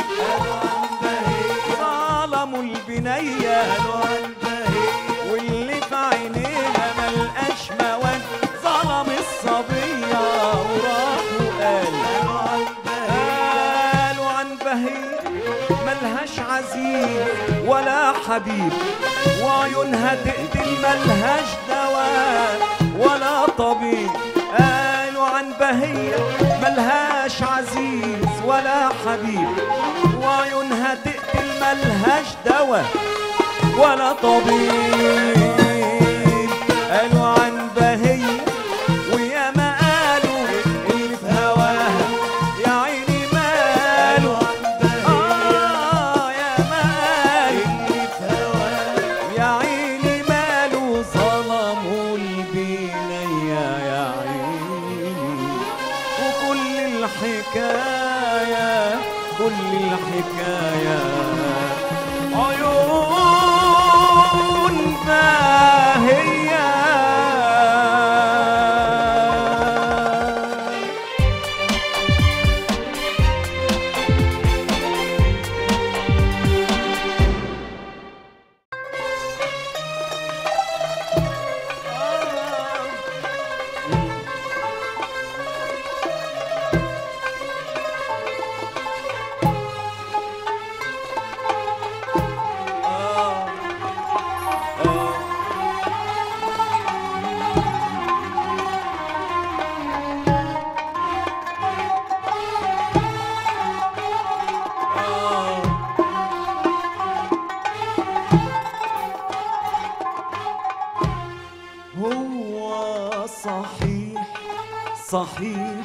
ظلموا البنية واللي في عينيها ملقاش مواد ظلم الصبية وراحوا قال قالوا عن بهية ملهاش عزيز ولا حبيب وعيونها تقتل ملهاش دواء ولا طبيب قالوا عن بهية ملهاش عزيز ولا حبيب وعيونها تقتل ملهاش دواء ولا طبيب قالوا عن بهية ويا ما قالوا اللي في هواها يا عيني ماله آه يا ما قالوا يا عيني ماله ظلموا البنية يا عيني وكل الحكاية كل الحكاية عيون باهية هو صحيح صحيح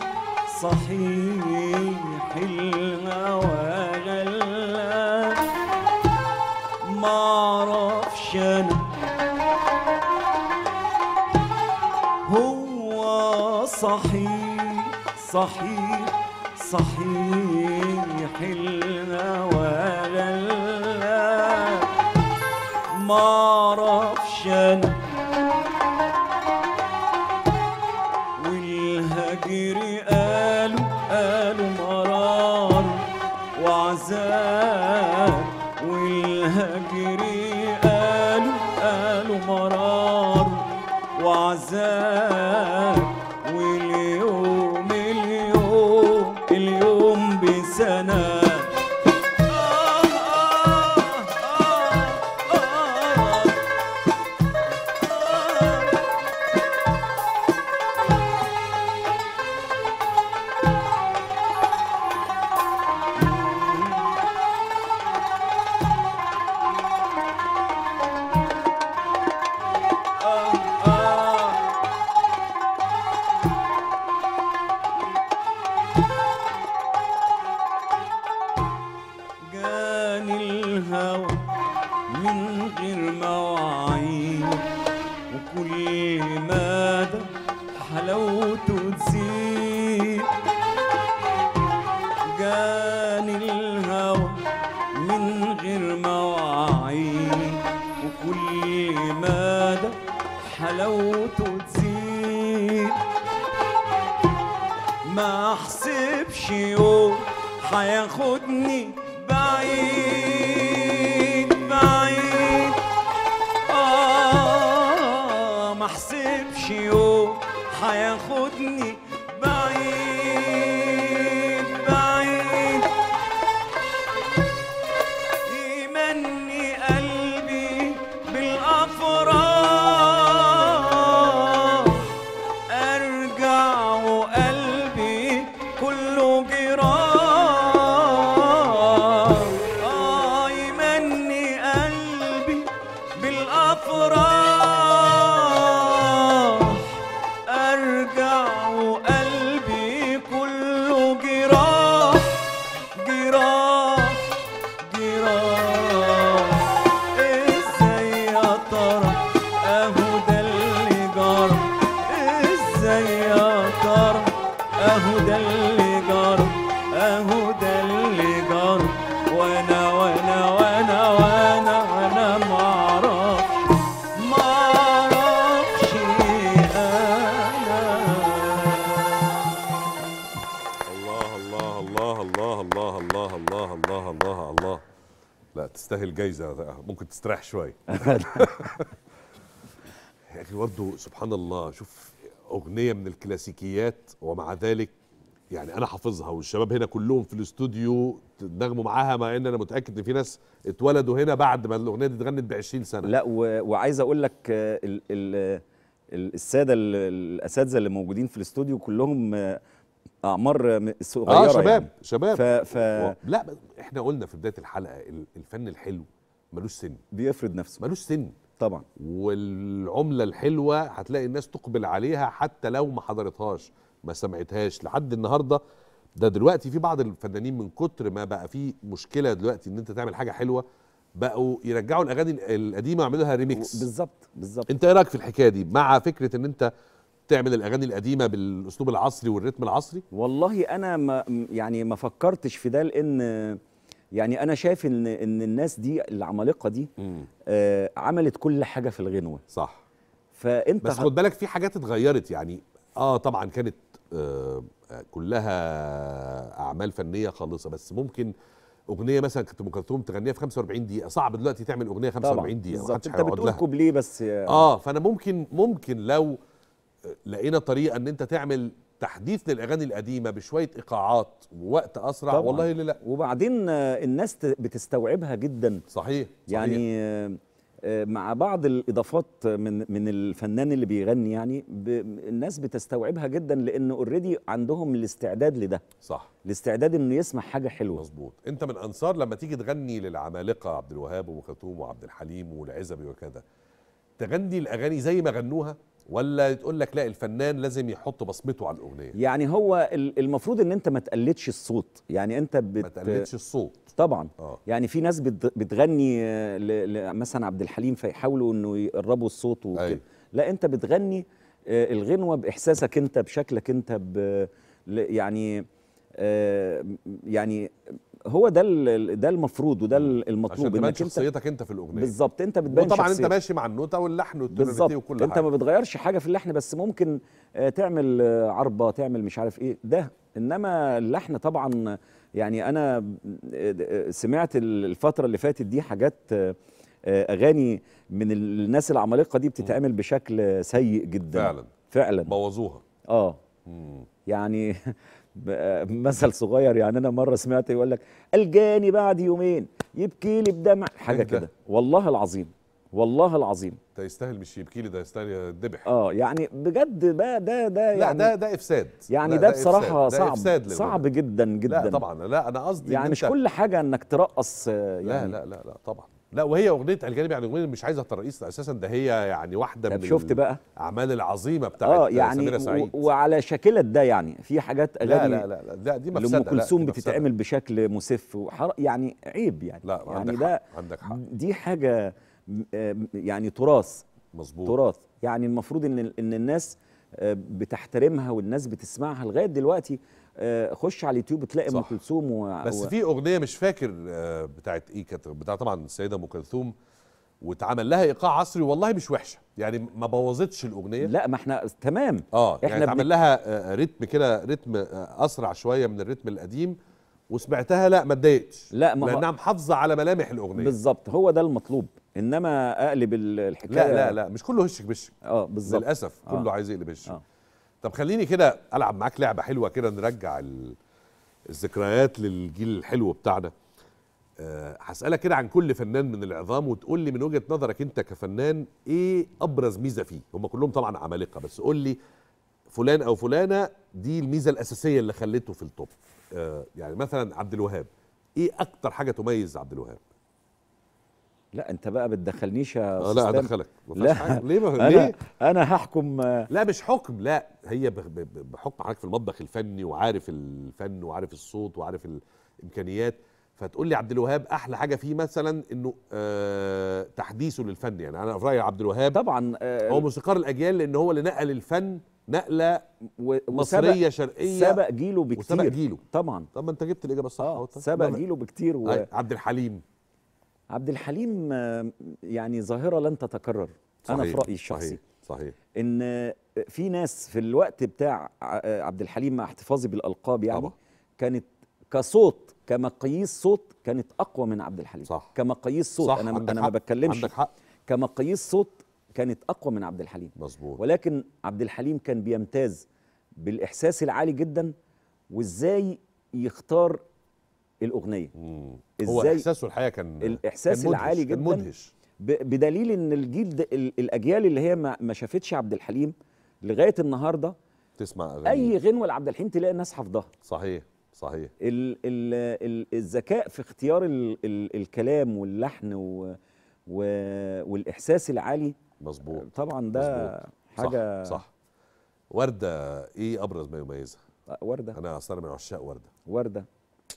صحيح الهوى غلا ما اعرفش انا هو صحيح صحيح صحيح الهوى غلا ما اعرفش انا والهجر قالوا قالوا مرار وعذاب والهجر قالوا قالوا مرار وعذاب واليوم اليوم اليوم بسنة آه آه آه آه آه جاني الهوى من غير مواعيد وكل مدى حلاوته تزيد جاني الهوى من غير مواعيد وكل مدى حلاوته تزيد ما احسبش يوم هياخدني بعيد بعيد آه ما احسبش يوم هياخدني بعيد بعيد اللي جرى وانا وانا وانا وانا وانا ما اعرف ما اعرفش انا الله الله الله الله الله الله الله الله الله الله لا تستاهل جايزه ممكن تستريح شويه يا اخي برضه سبحان الله شوف اغنيه من الكلاسيكيات ومع ذلك يعني انا حافظها والشباب هنا كلهم في الاستوديو نغموا معاها مع ان انا متاكد ان في ناس اتولدوا هنا بعد ما الاغنيه دي اتغنت ب 20 سنه لا و... وعايز اقول لك آه، ال... ال... ال- الساده ال- الاساتذه اللي موجودين في الاستوديو كلهم آه، اعمار م- صغيره اه شباب يعني. شباب ف... ف... و- لا ب- احنا قلنا في بدايه الحلقه ال- الفن الحلو ملوش سن بيفرض نفسه ملوش سن طبعا والعمله الحلوه هتلاقي الناس تقبل عليها حتى لو ما حضرتهاش ما سمعتهاش لحد النهارده ده دلوقتي في بعض الفنانين من كتر ما بقى في مشكله دلوقتي ان انت تعمل حاجه حلوه بقوا يرجعوا الاغاني القديمه ويعملوا لها ريميكس بالظبط بالظبط انت ايه رايك في الحكايه دي مع فكره ان انت تعمل الاغاني القديمه بالاسلوب العصري والريتم العصري والله انا ما م- يعني ما فكرتش في ده لان يعني انا شايف ان ان الناس دي العمالقه دي آه عملت كل حاجه في الغنوه صح فانت بس ه- خد بالك في حاجات اتغيرت يعني اه طبعا كانت آه كلها اعمال فنيه خالصه بس ممكن اغنيه مثلا كنت ام كلثوم تغنيها في 45 دقيقه صعب دلوقتي تعمل اغنيه 45 دقيقه بالظبط محدش انت هيقعد بتقول لها كوبليه بس آه اه فانا ممكن ممكن لو لقينا طريقه ان انت تعمل تحديث للاغاني القديمه بشويه ايقاعات ووقت اسرع طبعاً. والله ليه لا وبعدين آه الناس ت- بتستوعبها جدا صحيح, صحيح. يعني آه، آه، مع بعض الاضافات من من الفنان اللي بيغني يعني ب- الناس بتستوعبها جدا لانه اوريدي عندهم الاستعداد لده صح الاستعداد انه يسمع حاجه حلوه مظبوط انت من انصار لما تيجي تغني للعمالقه عبد الوهاب وام كلثوم وعبد الحليم والعزبي وكذا تغني الاغاني زي ما غنوها ولا تقول لك لا الفنان لازم يحط بصمته على الاغنيه يعني هو ال- المفروض ان انت ما تقلدش الصوت يعني انت بت ما تقلدش الصوت طبعا اه يعني في ناس بت- بتغني آه، ل- ل- مثلا عبد الحليم فيحاولوا انه يقربوا الصوت وكده أيوة. لا انت بتغني آه، الغنوه باحساسك انت بشكلك انت ب ل- يعني آه، يعني هو ده ال- ده المفروض وده ال- عشان المطلوب تبان انك انت شخصيتك انت في الاغنيه بالظبط انت بتبان وطبعا انت شخصيتك. ماشي مع النوتة واللحن والتوناليتي بالظبط وكل انت حاجه ما بتغيرش حاجه في اللحن بس ممكن آه، تعمل آه، عربه تعمل مش عارف ايه ده انما اللحن طبعا يعني انا آه، آه، سمعت الفتره اللي فاتت دي حاجات آه، آه، اغاني من الناس العمالقه دي بتتعمل بشكل سيء جدا فعلا فعلا بوظوها اه مم. يعني ب- مثل صغير يعني انا مره سمعت يقول لك الجاني بعد يومين يبكي لي بدمع حاجه انت؟ كده والله العظيم والله العظيم ده يستاهل مش يبكي لي ده يستاهل يذبح اه يعني بجد بقى ده ده لا يعني ده ده افساد يعني لا ده إفساد. بصراحه ده صعب إفساد للغنى. صعب جدا جدا لا طبعا لا انا قصدي إن يعني مش أنت- كل حاجه انك ترقص آه، لا يعني لا لا لا طبعا لا وهي اغنيه الجانب يعني اغنيه مش عايزه ترقيص اساسا ده هي يعني واحده طب من شفت بقى الاعمال العظيمه بتاعت اه يعني سميره و- سعيد وعلى شاكله ده يعني في حاجات لا اغاني لا لا لا, لا دي مفسده لام لا، كلثوم دي مفسدة. بتتعمل بشكل مسف وحر... يعني عيب يعني لا يعني عندك ده حق عندك حق دي حاجه م- آه، يعني تراث مظبوط تراث يعني المفروض ان ان الناس آه، بتحترمها والناس بتسمعها لغايه دلوقتي آه، خش على اليوتيوب تلاقي ام صح. كلثوم و... بس و... في اغنيه مش فاكر آه، بتاعت ايه كانت بتاع طبعا السيده ام كلثوم واتعمل لها ايقاع عصري والله مش وحشه يعني ما بوظتش الاغنيه لا ما احنا تمام اه إحنا يعني اتعمل بن- لها آه، رتم كده رتم آه، اسرع شويه من الرتم القديم وسمعتها لا ما اتضايقتش لا، ما هو- لانها محافظه على ملامح الاغنيه بالظبط هو ده المطلوب انما اقلب ال- الحكايه لا لا لا مش كله هشك بشك اه بالظبط للاسف آه. كله عايز يقلب هشك آه. طب خليني كده العب معاك لعبه حلوه كده نرجع ال- الذكريات للجيل الحلو بتاعنا أه هسالك كده عن كل فنان من العظام وتقول لي من وجهه نظرك انت كفنان ايه ابرز ميزه فيه هم كلهم طبعا عمالقه بس قول لي فلان او فلانه دي الميزه الاساسيه اللي خلته في التوب أه يعني مثلا عبد الوهاب ايه اكتر حاجه تميز عبد الوهاب لا انت بقى بتدخلنيش يا اه أستاذ لا تامر. ادخلك ما لا فيهاش حاجه ليه ما انا ليه انا هحكم آه، لا مش حكم لا هي ب- ب- ب- بحكم حضرتك في المطبخ الفني وعارف الفن وعارف الصوت وعارف الامكانيات فتقول لي عبد الوهاب احلى حاجه فيه مثلا انه آه تحديثه للفن يعني انا في رايي عبد الوهاب طبعا آه، هو موسيقار الاجيال لان هو اللي نقل الفن نقله و- مصريه وسبق شرقيه سبق جيله بكتير وسبق جيله طبعا طب ما انت جبت الاجابه الصح اه أهو. طب. سبق لا، جيله بكتير و... أي، عبد الحليم عبد الحليم آه، يعني ظاهره لن تتكرر انا في صحيح، رايي الشخصي صحيح صحيح ان آه، في ناس في الوقت بتاع آه، عبد الحليم مع احتفاظي بالالقاب يعني طبعا. كانت كصوت كمقاييس صوت كانت اقوى من عبد الحليم صح. كمقاييس صوت صح انا عندك انا حق. ما بتكلمش عندك حق كمقاييس صوت كانت اقوى من عبد الحليم مظبوط ولكن عبد الحليم كان بيمتاز بالاحساس العالي جدا وازاي يختار الاغنيه مم. هو إزاي احساسه الحقيقه كان الإحساس كان مدهش، العالي كان جداً مدهش ب- بدليل ان الجيل ده ال- الاجيال اللي هي ما ما شافتش عبد الحليم لغايه النهارده تسمع اغاني اي غنوه لعبد الحليم تلاقي الناس حافظاها صحيح صحيح ال ال ال الذكاء في اختيار ال ال الكلام واللحن و و والاحساس العالي مظبوط طبعا ده مظبوط. حاجه صح, صح ورده ايه ابرز ما يميزها ورده انا اصلا من عشاق ورده ورده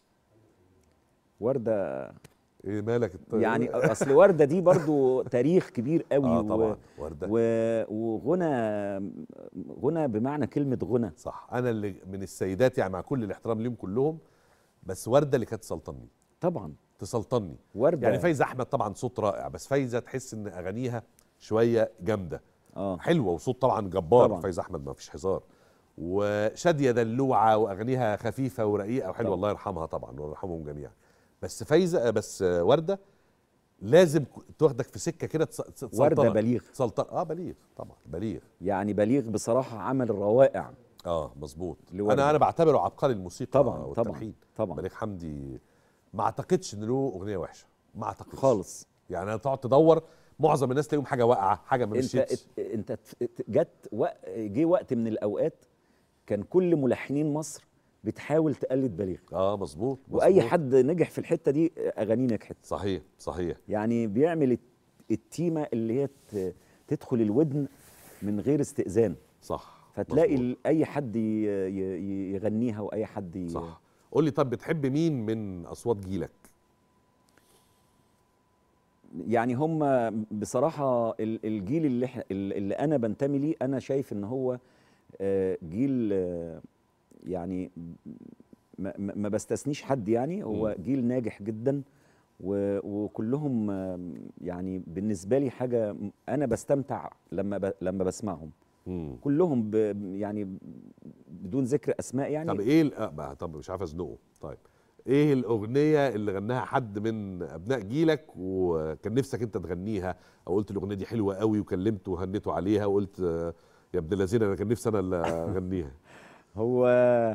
ورده ايه مالك الط- يعني اصل ورده دي برضو تاريخ كبير قوي اه و- طبعا ورده و- وغنى غنى بمعنى كلمه غنى صح انا اللي من السيدات يعني مع كل الاحترام ليهم كلهم بس ورده اللي كانت تسلطني طبعا تسلطني ورده يعني فايزه احمد طبعا صوت رائع بس فايزه تحس ان اغانيها شويه جامده اه حلوه وصوت طبعا جبار طبعا. فايزه احمد ما فيش هزار وشاديه دلوعه واغانيها خفيفه ورقيقه وحلوه طبعا. الله يرحمها طبعا ويرحمهم جميعا بس فايزه بس ورده لازم ك- تاخدك في سكه كده تس- تس- ورده تسلطنك. بليغ سلطنه اه بليغ طبعا بليغ يعني بليغ بصراحه عمل روائع اه مظبوط لوردة. انا انا بعتبره عبقري الموسيقى طبعا والتلحين طبعا طبعا بليغ حمدي ما اعتقدش ان له اغنيه وحشه ما اعتقدش خالص يعني تقعد تدور معظم الناس تلاقيهم حاجه واقعه حاجه ما انت مشيتش ات- انت ات- ات- جت وق- جه وقت من الاوقات كان كل ملحنين مصر بتحاول تقلد بليغ اه مظبوط واي مظبوط. حد نجح في الحته دي اغانيه نجحت صحيح صحيح يعني بيعمل الت- التيمه اللي هي ت- تدخل الودن من غير استئذان صح فتلاقي مظبوط. ال- اي حد ي- ي- يغنيها واي حد ي- صح قول لي طب بتحب مين من اصوات جيلك يعني هم بصراحه ال- الجيل اللي إحنا- اللي انا بنتمي ليه انا شايف ان هو آه، جيل آه، يعني ما, ما ما بستثنيش حد يعني هو مم. جيل ناجح جدا و- وكلهم آه، يعني بالنسبه لي حاجه م- انا بستمتع لما ب- لما بسمعهم مم. كلهم ب يعني بدون ذكر اسماء يعني طب ايه ال- آه بقى طب مش عارف ازنقه طيب ايه الاغنيه اللي غناها حد من ابناء جيلك وكان نفسك انت تغنيها او قلت الاغنيه دي حلوه قوي وكلمته وهنيته عليها وقلت آه، يا ابن الذين انا كان نفسي انا اللي اغنيها هو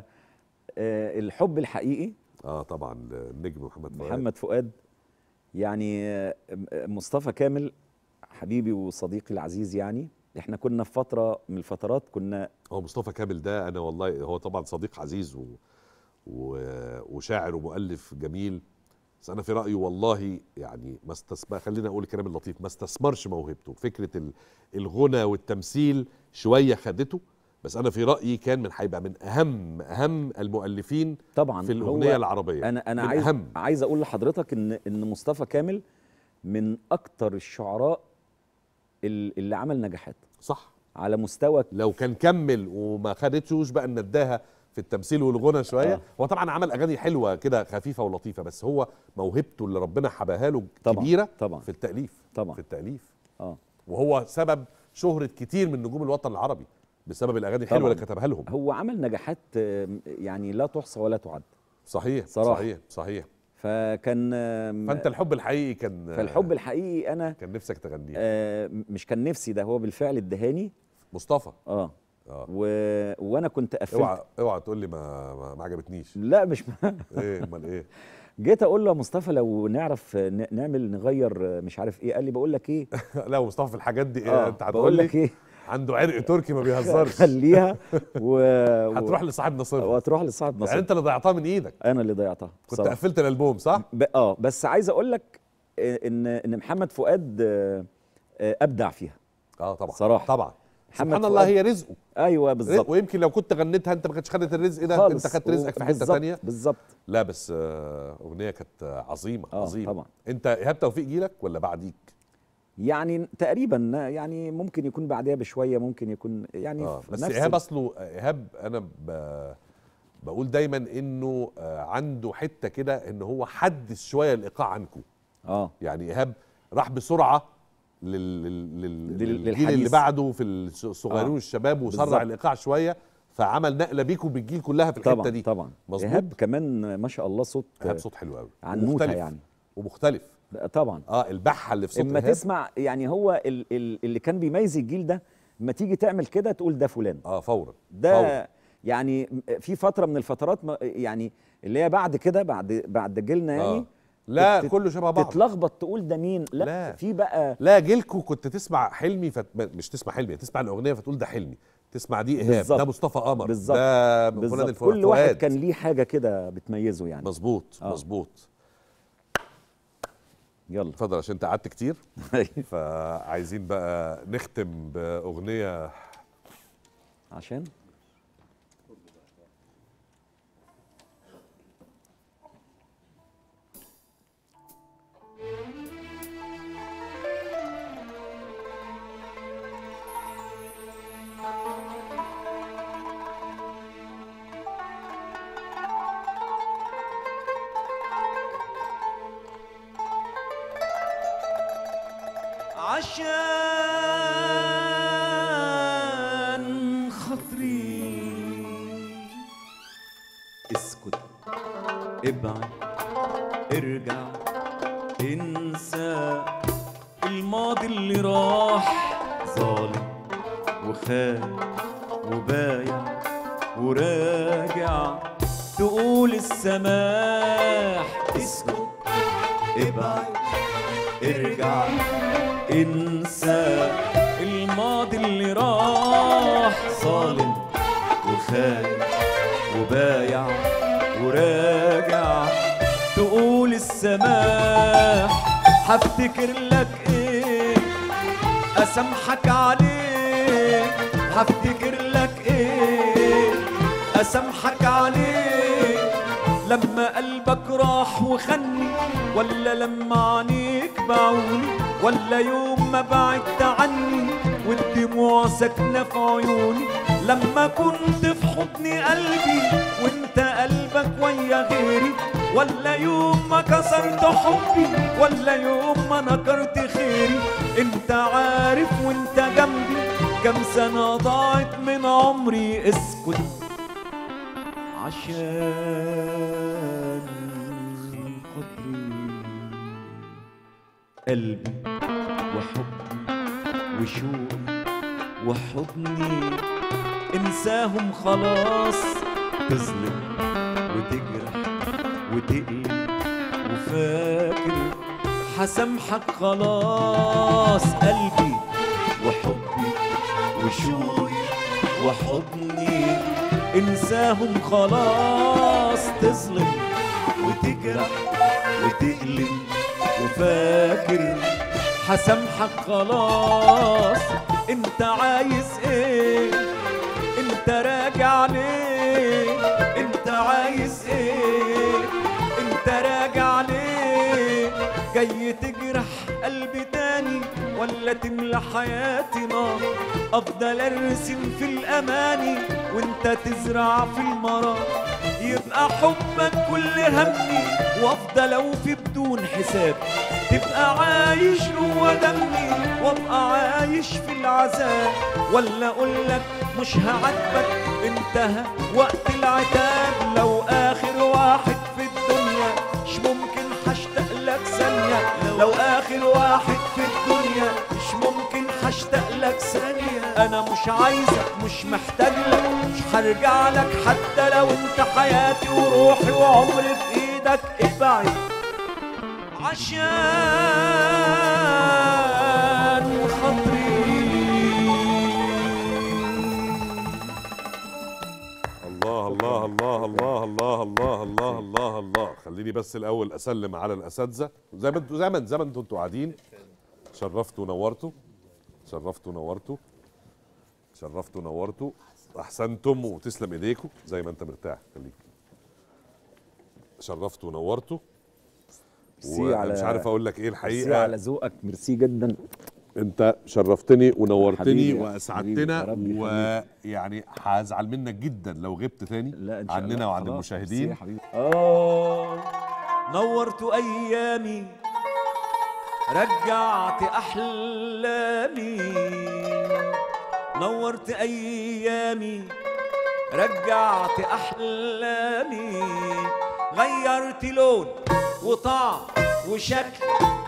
آه، الحب الحقيقي اه طبعا النجم محمد فؤاد محمد فؤاد يعني آه، مصطفى كامل حبيبي وصديقي العزيز يعني احنا كنا في فتره من الفترات كنا هو مصطفى كامل ده انا والله هو طبعا صديق عزيز و... و... وشاعر ومؤلف جميل بس انا في رايي والله يعني ما استثمر خلينا اقول الكلام اللطيف ما استثمرش موهبته فكره ال- الغنى والتمثيل شويه خدته بس انا في رايي كان من هيبقى من اهم اهم المؤلفين طبعا في هو الاغنيه العربيه انا انا من عايز أهم. عايز اقول لحضرتك ان ان مصطفى كامل من اكتر الشعراء ال- اللي عمل نجاحات صح على مستوى لو كان كمل وما خدتوش بقى نداها في التمثيل والغنى شويه آه. هو طبعا عمل اغاني حلوه كده خفيفه ولطيفه بس هو موهبته اللي ربنا حباها له طبعاً، كبيره طبعاً. في التاليف طبعاً. في التاليف اه وهو سبب شهره كتير من نجوم الوطن العربي بسبب الاغاني الحلوه طبعاً. اللي كتبها لهم هو عمل نجاحات آه، يعني لا تحصى ولا تعد صحيح صراحة. صحيح صحيح فكان آم، فانت الحب الحقيقي كان فالحب الحقيقي انا كان نفسك تغنيه آه، مش كان نفسي ده هو بالفعل ادهاني مصطفى اه اه و... وانا كنت قفلت اوعى اوعى تقول لي ما ما, ما عجبتنيش لا مش ايه امال ايه جيت اقول له يا مصطفى لو نعرف ن- نعمل نغير مش عارف ايه قال لي بقول لك ايه لا مصطفى في الحاجات دي إيه آه، انت بقول هتقول لك لي ايه عنده عرق تركي ما بيهزرش خليها و... هتروح لصاحب نصيب وهتروح لصاحب يعني نصيب انت اللي ضيعتها من ايدك انا اللي ضيعتها كنت بصراحة. قفلت الالبوم صح ب... اه بس عايز اقول لك ان ان محمد فؤاد آه، آه، ابدع فيها اه طبعا صراحة. طبعا محمد سبحان الله فؤاد. هي رزقه ايوه رزق بالظبط ويمكن لو كنت غنيتها انت ما كنتش خدت الرزق ده خالص انت خدت رزقك في حته بالظبط، تانية بالظبط لا بس آه، اغنيه كانت عظيمه آه، عظيمه طبعا. انت ايهاب توفيق جيلك ولا بعديك يعني تقريبا يعني ممكن يكون بعدها بشويه ممكن يكون يعني اه في بس نفس ايهاب ال- اصله ايهاب انا ب... بقول دايما انه آه، عنده حته كده ان هو حدث شويه الايقاع عنكم اه يعني ايهاب راح بسرعه لل... لل... لل... لل- للجيل اللي للحديث. بعده في الصغيرين آه، والشباب وسرع بالظبط. الايقاع شويه فعمل نقله بيكم بالجيل كلها في الحته طبعا دي طبعا مظبوط. ايهاب كمان ما شاء الله صوت ايهاب صوت حلو قوي عنوته ومختلف يعني. ومختلف طبعا اه البحه اللي في صوت اما ايهاب تسمع يعني هو ال ال اللي كان بيميز الجيل ده اما تيجي تعمل كده تقول ده فلان اه فورا ده فورا. يعني في فتره من الفترات ما- يعني اللي هي بعد كده بعد بعد جيلنا يعني آه. لا تت- كله شبه بعض تتلخبط تقول ده مين لا, لا. في بقى لا جيلكو كنت تسمع حلمي فت... مش تسمع حلمي تسمع الاغنيه فتقول ده حلمي تسمع دي ايهاب بالظبط. ده مصطفى قمر بالظبط. ده فلان بالظبط الف- كل واحد فؤاد. كان ليه حاجه كده بتميزه يعني مظبوط آه. مظبوط يلا اتفضل عشان انت قعدت كتير فعايزين بقى نختم باغنيه عشان عشان خاطري اسكت ابعد ارجع انسى الماضي اللي راح ظالم وخان وبايع وراجع تقول السماح اسكت ابعد ارجع انسى الماضي اللي راح ظالم وخاين وبايع وراجع تقول السماح هفتكر لك ايه اسامحك عليه هفتكر لك ايه اسامحك عليه لما قلبك راح وخني ولا لما عينيك باعوني ولا يوم ما بعدت عني والدموع ساكنه في عيوني لما كنت في حضن قلبي وانت قلبك ويا غيري ولا يوم ما كسرت حبي ولا يوم ما نكرت خيري انت عارف وانت جنبي كم سنة ضاعت من عمري اسكت عشان خاطري قلبي وحبي وشوقي وحضني انساهم خلاص تظلم وتجرح وتقلب وفاكر حسامحك خلاص قلبي وحبي وشوقي وحضني انساهم خلاص تظلم وتجرح وتقلب وفاكر حسامحك خلاص انت عايز ايه انت راجع ليه انت عايز ايه انت راجع ليه جاي تجرح قلبي تاني ولا تملى حياتي نار افضل ارسم في الاماني وانت تزرع في المرار يبقى حبك كل همي وافضل اوفي بدون حساب تبقى عايش جوا دمي وابقى عايش في العذاب ولا اقولك مش هعاتبك انتهى وقت العتاب لو اخر واحد في الدنيا مش ممكن هشتاق لك ثانية لو اخر واحد في الدنيا مش ممكن هشتاق لك ثانية انا مش عايزك مش محتاج لك مش هرجع لك حتى لو انت حياتي وروحي وعمري في ايدك ابعد عشان خاطري الله الله الله الله الله الله الله الله الله خليني بس الاول اسلم على الاساتذه زي ما انتوا زي ما زي ما انتوا انتوا قاعدين شرفتوا ونورتوا شرفتوا ونورتوا شرفتوا ونورتوا احسنتم وتسلم ايديكم زي ما انت مرتاح خليك شرفتوا ونورتوا ميرسي على مش عارف اقول لك ايه ميرسي الحقيقه على ذوقك ميرسي جدا انت شرفتني ونورتني حبيبي، حبيبي، واسعدتنا يا رب يخليك. ويعني هزعل منك جدا لو غبت تاني لا ان شاء الله عننا وعن خلاص، المشاهدين ميرسي يا حبيبي آه نورت أيامي رجعت أحلامي نورت أيامي رجعت أحلامي غيرت لون وطعم وشكل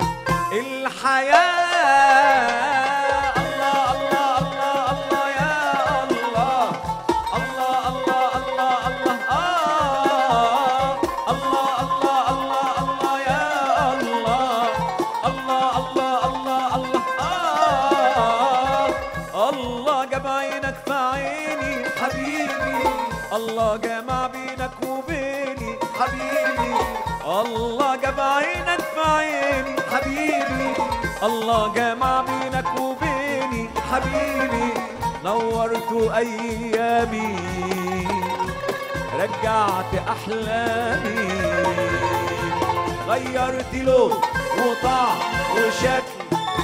الحياة الله الله الله الله يا الله الله الله الله الله آه الله الله الله الله يا الله الله الله الله الله آه الله جاب عينك في عيني حبيبي الله جمع بينك وبيني حبيبي الله جاب عينك في عيني حبيبي الله جمع بينك وبيني حبيبي نورت ايامي رجعت احلامي غيرت لون وطعم وشكل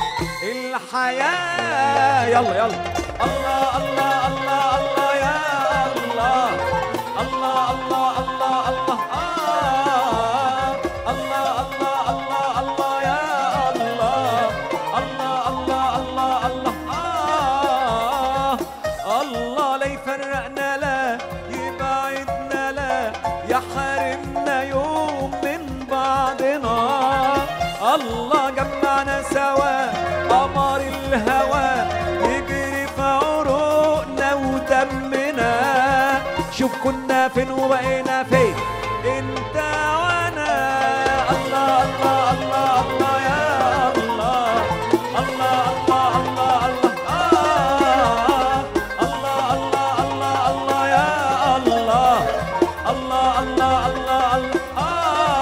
الحياة يلا يلا الله الله الله الله يا الله الله الله الله الله آه الله الله الله الله يا الله الله الله الله الله آه الله لا يفرقنا لا يبعدنا لا يحرمنا يوم من بعضنا الله جمعنا سوا قمر الهوى يجري في عروقنا ودمنا شوف كنا فين وبقينا فين انت وانا الله الله الله الله يا الله الله الله الله الله آه الله الله الله الله يا الله الله الله الله الله آه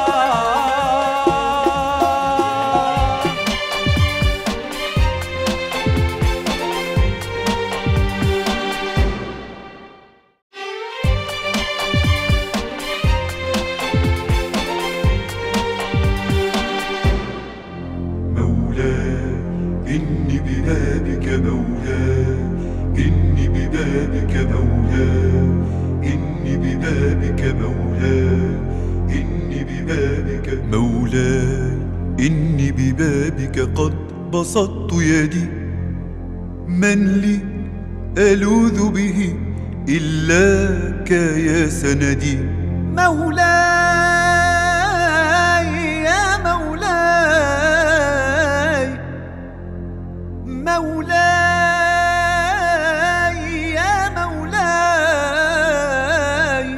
مولاي إني ببابك مولاي إني ببابك مولاي إني ببابك مولاي إني ببابك مولاي إني ببابك قد بسطت يدي من لي ألوذ به إلاك يا سندي مولاي يا مولاي مولاي يا مولاي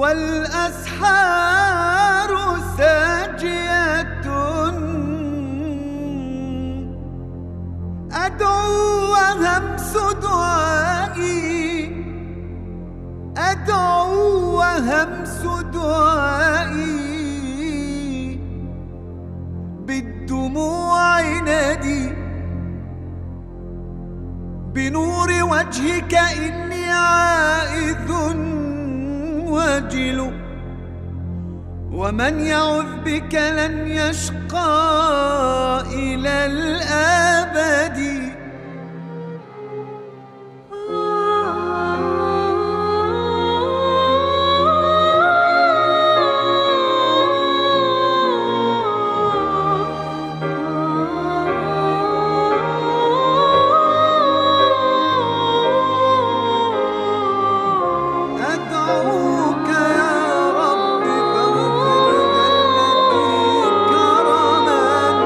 والأسحار ساجية أدعو وهمس دعائي أدعو وهمس دعائي بالدموع نادي بنور وجهك إني عائذ واجل ومن يعذ بك لن يشقى إلى الأبد أدعوك يا رب فاغفر ذلتي كرما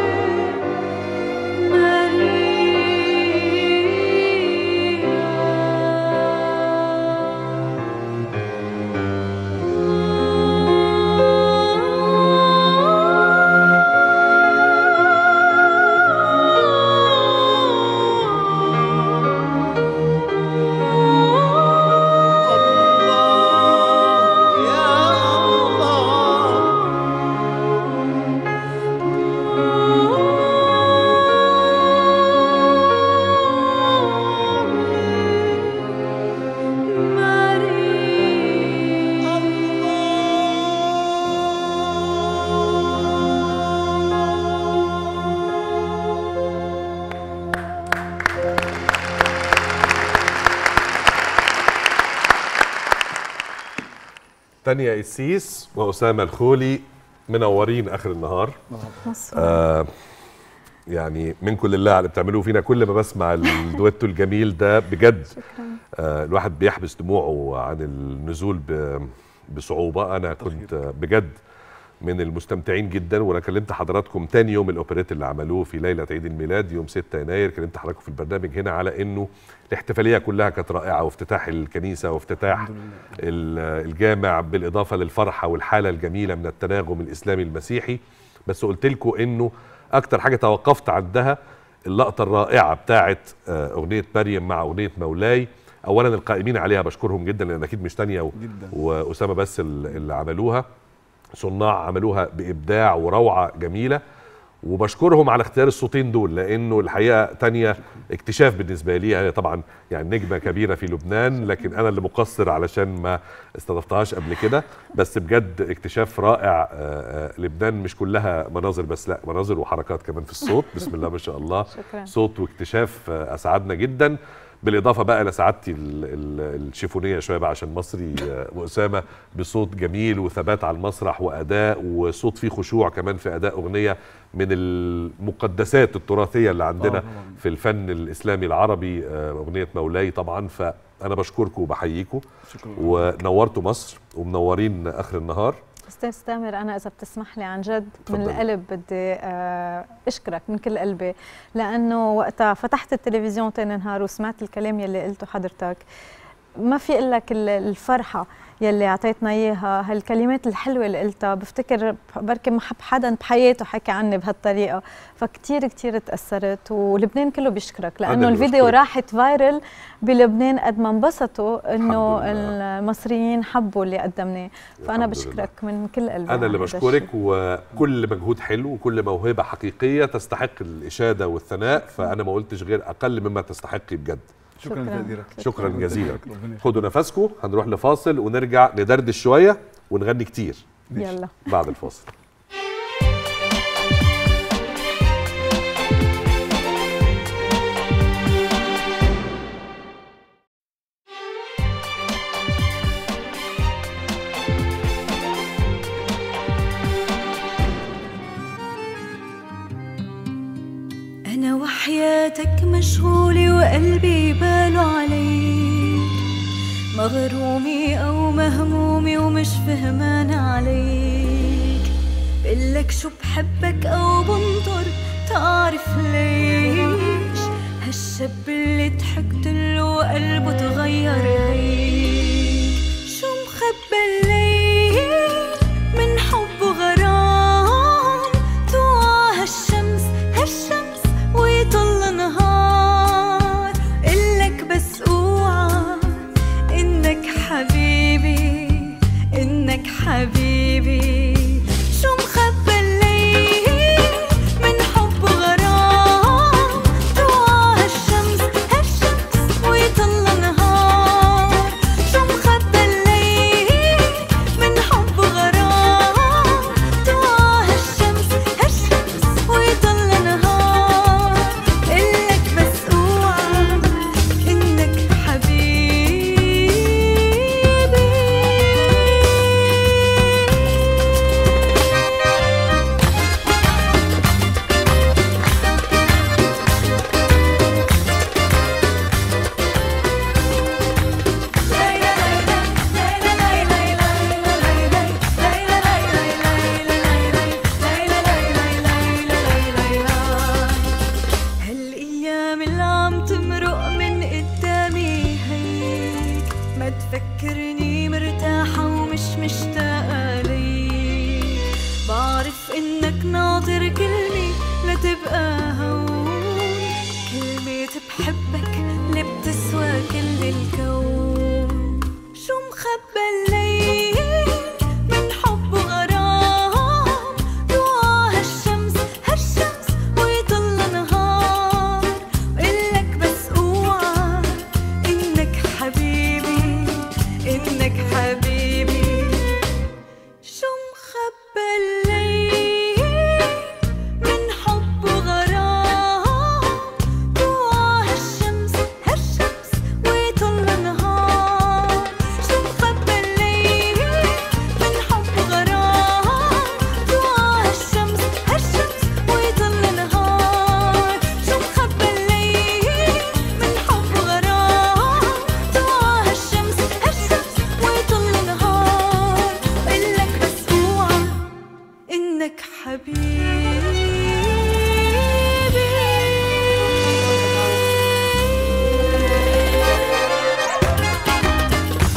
الله يا الله تانية السيس وأسامة الخولي منورين آخر النهار آه يعني منكم لله على اللي بتعملوه فينا كل ما بسمع الدويتو الجميل ده بجد آه الواحد بيحبس دموعه عن النزول ب- بصعوبة أنا كنت آه، بجد من المستمتعين جدا وانا كلمت حضراتكم تاني يوم الاوبريت اللي عملوه في ليله عيد الميلاد يوم 6 يناير كلمت حضراتكم في البرنامج هنا على انه الاحتفاليه كلها كانت رائعه وافتتاح الكنيسه وافتتاح ال- الجامع بالاضافه للفرحه والحاله الجميله من التناغم الاسلامي المسيحي بس قلت لكم انه اكتر حاجه توقفت عندها اللقطه الرائعه بتاعت آه، اغنيه مريم مع اغنيه مولاي اولا القائمين عليها بشكرهم جدا لان اكيد مش تانية و- واسامه بس ال- اللي عملوها صناع عملوها بابداع وروعه جميله وبشكرهم على اختيار الصوتين دول لانه الحقيقه تانية اكتشاف بالنسبه لي هي طبعا يعني نجمه كبيره في لبنان لكن انا اللي مقصر علشان ما استضفتهاش قبل كده بس بجد اكتشاف رائع آه، آه، لبنان مش كلها مناظر بس لا مناظر وحركات كمان في الصوت بسم الله ما شاء الله شكراً. صوت واكتشاف آه، اسعدنا جدا بالاضافه بقى لسعادتي ال- ال- الشيفونيه شويه بقى عشان مصري آه، واسامه بصوت جميل وثبات على المسرح واداء وصوت فيه خشوع كمان في اداء اغنيه من المقدسات التراثيه اللي عندنا في الفن الاسلامي العربي آه، اغنيه مولاي طبعا فانا بشكركم وبحييكم ونورتوا مصر ومنورين اخر النهار استاذ تامر انا اذا بتسمح لي عن جد تفضلي. من القلب بدي آه، اشكرك من كل قلبي لانه وقتها فتحت التلفزيون تاني نهار وسمعت الكلام يلي قلته حضرتك ما في الا لك ال- الفرحه يلي اعطيتنا اياها هالكلمات الحلوه اللي قلتها بفتكر بركي ما حب حدا بحياته حكى عني بهالطريقه فكتير كتير تاثرت ولبنان كله بيشكرك أنا لانه اللي الفيديو بشكرك. راحت فايرل بلبنان قد ما انبسطوا انه الحمد لله. المصريين حبوا اللي قدمناه فانا الحمد لله. بشكرك من كل قلبي انا على اللي هذا بشكرك الشيء. وكل مجهود حلو وكل موهبه حقيقيه تستحق الاشاده والثناء فانا ما قلتش غير اقل مما تستحقي بجد شكرا شكراً. لتقديرك شكرا جزيلا ربنا يخليك. خدوا نفسكم هنروح لفاصل ونرجع ندردش شويه ونغني كتير يلا بعد الفاصل أنا وحياتك مشغولة وقلبي باله عليك مغرومة أو مهمومة ومش فهمانة عليك بقلك شو بحبك أو بنطر تعرف ليش هالشاب اللي ضحكت له قلبه تغير هيك شو مخبى إنك حبيبي شو مخبى الليل من حب وغرام تقع هالشمس هالشمس ويطل نهار شو مخبى الليل من حب وغرام تقع هالشمس هالشمس ويطل نهار إلك بس اوعى إنك حبيبي هالايام اللي عم تمرق من قدامي هيك ما تفكرني مرتاحة ومش مشتاقة ليك بعرف انك ناطر كلمة لتبقى هون كلمة بحبك اللي بتسوى كل الكون شو مخبى الليل من حب وغرام يوقع هالشمس هالشمس ويطل نهار وقلك بس اوعى انك حبيبي انك حبيبي شو مخبى الليل من حب وغرام توقع هالشمس هالشمس ويطل نهار شو مخبى الليل من حب وغرام توقع هالشمس هالشمس ويطل نهار شو مخبى الليل من حب وغرام توقع هالشمس هالشمس ويطل نهار بقلك بس اوعى انك حبيبي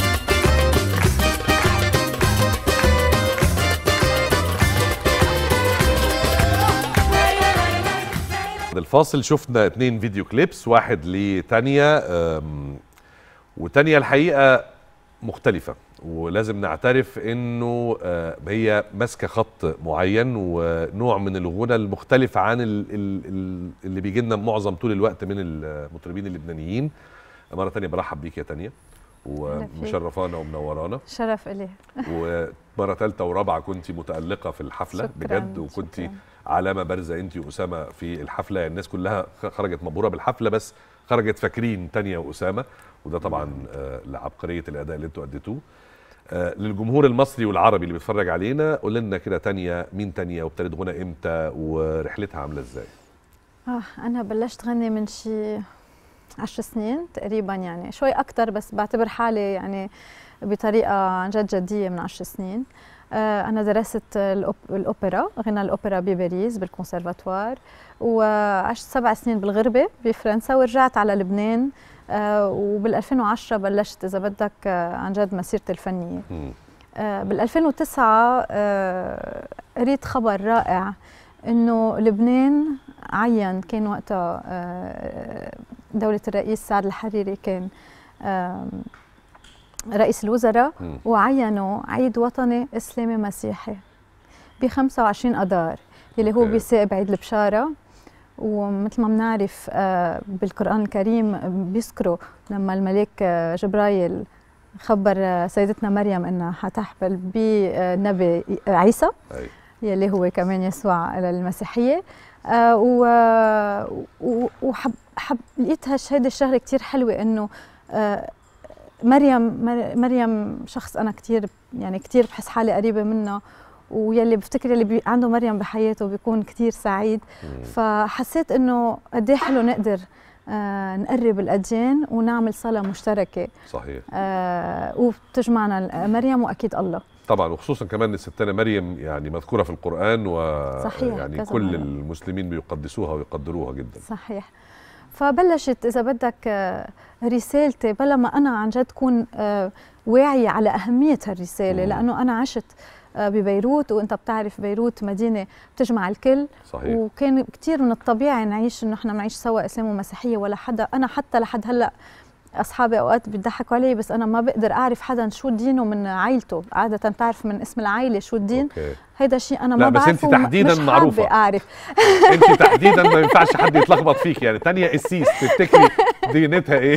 بعد الفاصل شفنا اتنين فيديو كليبس واحد لتانيا أم، وتانيا الحقيقة مختلفة ولازم نعترف انه آه، هي ماسكة خط معين ونوع من الغنى المختلف عن ال- ال- ال- اللي بيجي لنا معظم طول الوقت من المطربين اللبنانيين مرة تانية برحب بيك يا تانيا أهلا فيك. ومشرفانا ومنورانا شرف إلي ومرة ثالثة ورابعة كنت متألقة في الحفلة شكراً، بجد وكنت شكراً. علامة بارزة انت وأسامة في الحفلة يعني الناس كلها خ- خرجت مبهورة بالحفلة بس خرجت فاكرين تانية وأسامة وده طبعا آه لعبقرية الأداء اللي انتوا أديتوه آه للجمهور المصري والعربي اللي بيتفرج علينا قول لنا كده تانية مين تانية وابتدت غنى امتى ورحلتها عاملة ازاي آه أنا بلشت غني من شي عشر سنين تقريبا يعني شوي أكتر بس بعتبر حالي يعني بطريقة عن جد جدية من عشر سنين آه أنا درست الأوب- الأوبرا غنى الأوبرا بباريس بالكونسرفاتوار وعشت سبع سنين بالغربة بفرنسا ورجعت على لبنان آه وبال 2010 بلشت إذا بدك آه عن جد مسيرتي الفنية مم. بال 2009 آه، قريت خبر رائع انه لبنان عين كان وقتها آه، دولة الرئيس سعد الحريري كان آم، رئيس الوزراء مم. وعينوا عيد وطني اسلامي مسيحي ب 25 اذار يلي هو أوكي. بيساق بعيد البشاره ومثل ما بنعرف آه، بالقران الكريم بيذكروا لما الملك آه، جبرايل خبر آه، سيدتنا مريم انها حتحبل بالنبي عيسى أي. يلي هو كمان يسوع للمسيحيه آه، و و- وحب حب لقيت هالش- هيدي الشغله كتير حلوه انه آه، مريم مر- مريم شخص انا كتير يعني كتير بحس حالي قريبه منه ويلي بفتكر اللي بي عنده مريم بحياته بيكون كتير سعيد مم. فحسيت انه قد ايه حلو نقدر آه نقرب الاديان ونعمل صلاه مشتركه صحيح آه وبتجمعنا مريم واكيد الله طبعا وخصوصا كمان ان ستنا مريم يعني مذكوره في القران صحيح، ويعني كذا كل مرة. المسلمين بيقدسوها ويقدروها جدا صحيح فبلشت اذا بدك آه، رسالتي بلا ما انا عن جد كون آه، واعيه على اهميه هالرساله مم. لانه انا عشت آه، ببيروت وانت بتعرف بيروت مدينه بتجمع الكل صحيح وكان كتير من الطبيعي نعيش انه احنا بنعيش سوا اسلام ومسيحيه ولا حدا انا حتى لحد هلا اصحابي اوقات بيضحكوا علي بس انا ما بقدر اعرف حدا شو دينه من عائلته عاده بتعرف من اسم العائله شو الدين اوكي هيدا الشيء انا لا، ما بس بعرفه أنت وم- تحديداً مش معروفة. حابة اعرف انت تحديدا ما ينفعش حد يتلخبط فيك يعني تانية قسيس تفتكري دينتها ايه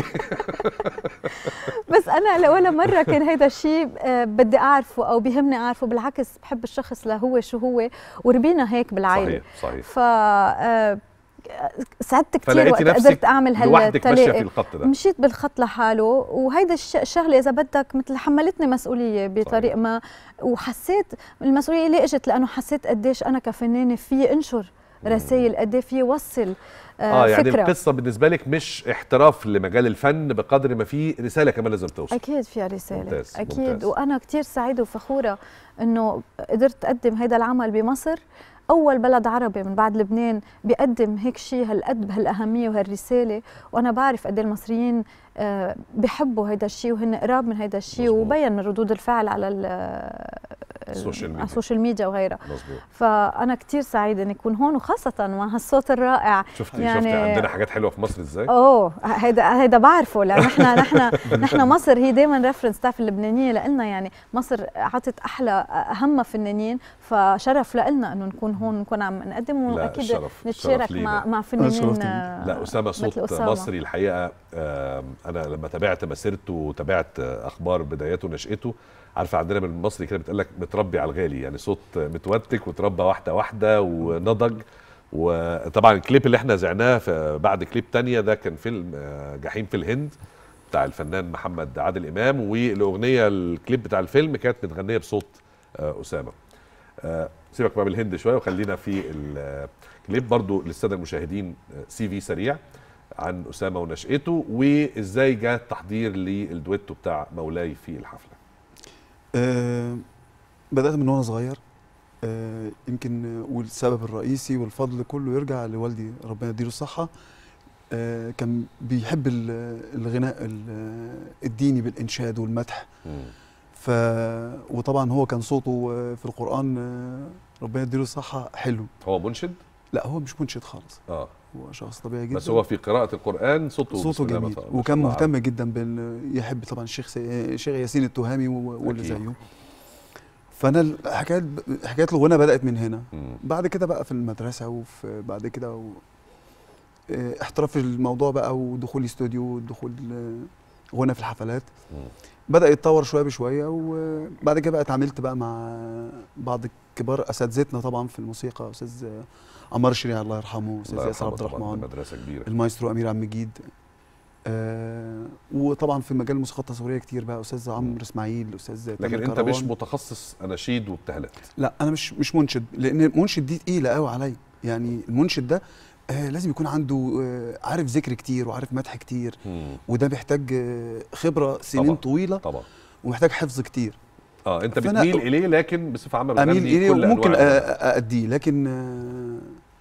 بس انا لولا مره كان هيدا الشيء آه، بدي اعرفه او بيهمني اعرفه بالعكس بحب الشخص لهو شو هو وربينا هيك بالعائله صحيح صحيح ف آه، سعدت كثير فلقيتي وقت نفسك قدرت اعمل لوحدك ماشيه في هالتلاقي الخط ده مشيت بالخط لحاله وهيدا الش- الشغله اذا بدك مثل حملتني مسؤوليه بطريق صحيح. ما وحسيت المسؤوليه ليه اجت لانه حسيت قديش انا كفنانه في انشر رسائل قد ايه في وصل آه, اه يعني فكره القصه بالنسبه لك مش احتراف لمجال الفن بقدر ما في رساله كمان لازم توصل اكيد فيها رساله ممتاز، اكيد ممتاز. وانا كثير سعيده وفخوره انه قدرت اقدم هذا العمل بمصر اول بلد عربي من بعد لبنان بيقدم هيك شيء هالقد بهالاهميه وهالرساله وانا بعرف قد إيه المصريين آه، بحبوا هيدا الشيء وهن قراب من هيدا الشيء مظبوط. وبين من ردود الفعل على ال- السوشيال ميديا. على السوشيال ميديا وغيرها مظبوط فانا كثير سعيده اني اكون هون وخاصه مع هالصوت الرائع شفتي يعني- شفتي عندنا حاجات حلوه في مصر ازاي اوه هيدا هيدا بعرفه لانه نحن نحن نحن مصر هي دائما ريفرنس تاعرف اللبنانيه لنا يعني مصر عطت احلى اهم فنانين فشرف لنا انه نكون هون نكون عم نقدم لا، واكيد الشرف- نتشارك الشرف مع لينا. مع فنانين شرفتني. آه، لا اسامه مثل صوت أسامة. مصري الحقيقه آم، انا لما تابعت مسيرته وتابعت آه، اخبار بداياته ونشاته عارفه عندنا من المصري كده بتقول لك متربي على الغالي يعني صوت متوتك وتربى واحده واحده ونضج وطبعا الكليب اللي احنا زعناه في- بعد كليب تانية ده كان فيلم آه، جحيم في الهند بتاع الفنان محمد عادل امام والاغنيه الكليب بتاع الفيلم كانت متغنيه بصوت آه، اسامه آه، سيبك بقى من الهند شويه وخلينا في الكليب برضو للساده المشاهدين آه، سي في سريع عن اسامه ونشأته وازاي جاء التحضير للدويتو بتاع مولاي في الحفله آه بدأت من وانا صغير آه يمكن آه، والسبب الرئيسي والفضل كله يرجع لوالدي ربنا يديله الصحة آه كان بيحب ال- الغناء ال- الديني بالإنشاد والمدح ف وطبعا هو كان صوته آه، في القرآن آه، ربنا يديله الصحة حلو هو منشد لا هو مش منشد خالص اه هو شخص طبيعي جدا بس هو في قراءه القران صوته بسم صوته الله ما جميل شاء الله. ما وكان شاء الله مهتم جدا بال يحب طبعا الشيخ سي... الشيخ ياسين التهامي و- واللي أكيد. زيه فانا الحكايات حكايات الغنى بدات من هنا مم. بعد كده بقى في المدرسه وفي بعد كده و... اه، احتراف الموضوع بقى ودخول استوديو ودخول اه، غنى في الحفلات مم. بدا يتطور شويه بشويه وبعد كده بقى اتعاملت بقى مع بعض كبار اساتذتنا طبعا في الموسيقى استاذ عمار الشريعي الله يرحمه استاذ الله ياسر يرحمه عبد طبعاً، الرحمن مدرسه كبيره المايسترو امير عبد المجيد آه وطبعا في مجال الموسيقى التصويريه كتير بقى استاذ عمرو اسماعيل استاذ تامر لكن انت مش كروان. متخصص اناشيد وابتهالات لا انا مش مش منشد لان المنشد دي تقيله قوي عليا يعني المنشد ده آه لازم يكون عنده آه عارف ذكر كتير وعارف مدح كتير مم. وده محتاج آه خبره سنين طبعاً. طويله طبعا ومحتاج حفظ كتير اه انت فأنا- بتميل اليه لكن بصفه عامه اميل بتغني اليه كل وممكن أنواع آه، الأغاني. اديه لكن آه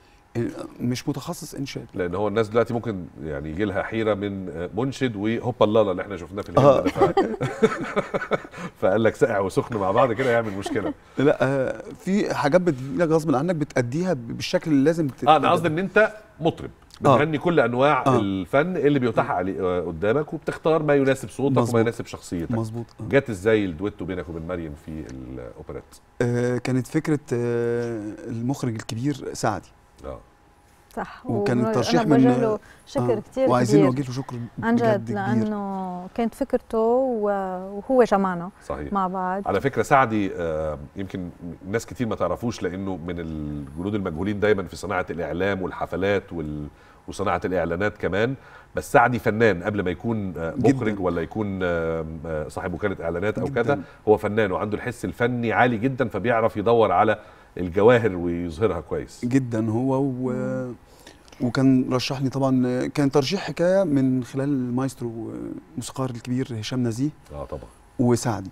مش متخصص انشاد لان هو الناس دلوقتي ممكن يعني يجي لها حيره من آه، منشد وهوبا الله اللي احنا شفناه في الهند آه. ده ف... فقال لك ساقع وسخن مع بعض كده يعمل مشكله لا آه في حاجات بتجيلك غصب عنك بتأديها بالشكل اللي لازم تت- اه انا قصدي ان انت مطرب آه. بتغني كل انواع آه. الفن اللي بيتاح علي آه، قدامك وبتختار ما يناسب صوتك وما مظبوط. يناسب شخصيتك مظبوط آه. جات ازاي الدويتو بينك وبين مريم في الاوبريت آه كانت فكره آه المخرج الكبير سعدي اه صح وكان وأنا الترشيح بوجه من- له شكر آه. كثير وعايزين كبير نوجه له شكر عن بجد جد كبير. لانه كانت فكرته و- وهو جمعنا صحيح مع بعض على فكره سعدي آه، يمكن ناس كتير ما تعرفوش لانه من الجنود المجهولين دايما في صناعه الاعلام والحفلات وال وصناعه الاعلانات كمان بس سعدي فنان قبل ما يكون آه، جداً. مخرج ولا يكون آه، آه، صاحب وكاله اعلانات او جداً. كذا هو فنان وعنده الحس الفني عالي جدا فبيعرف يدور على الجواهر ويظهرها كويس جدا هو و... وكان رشحني طبعا كان ترشيح حكايه من خلال المايسترو الموسيقار الكبير هشام نزيه اه طبعا وسعدي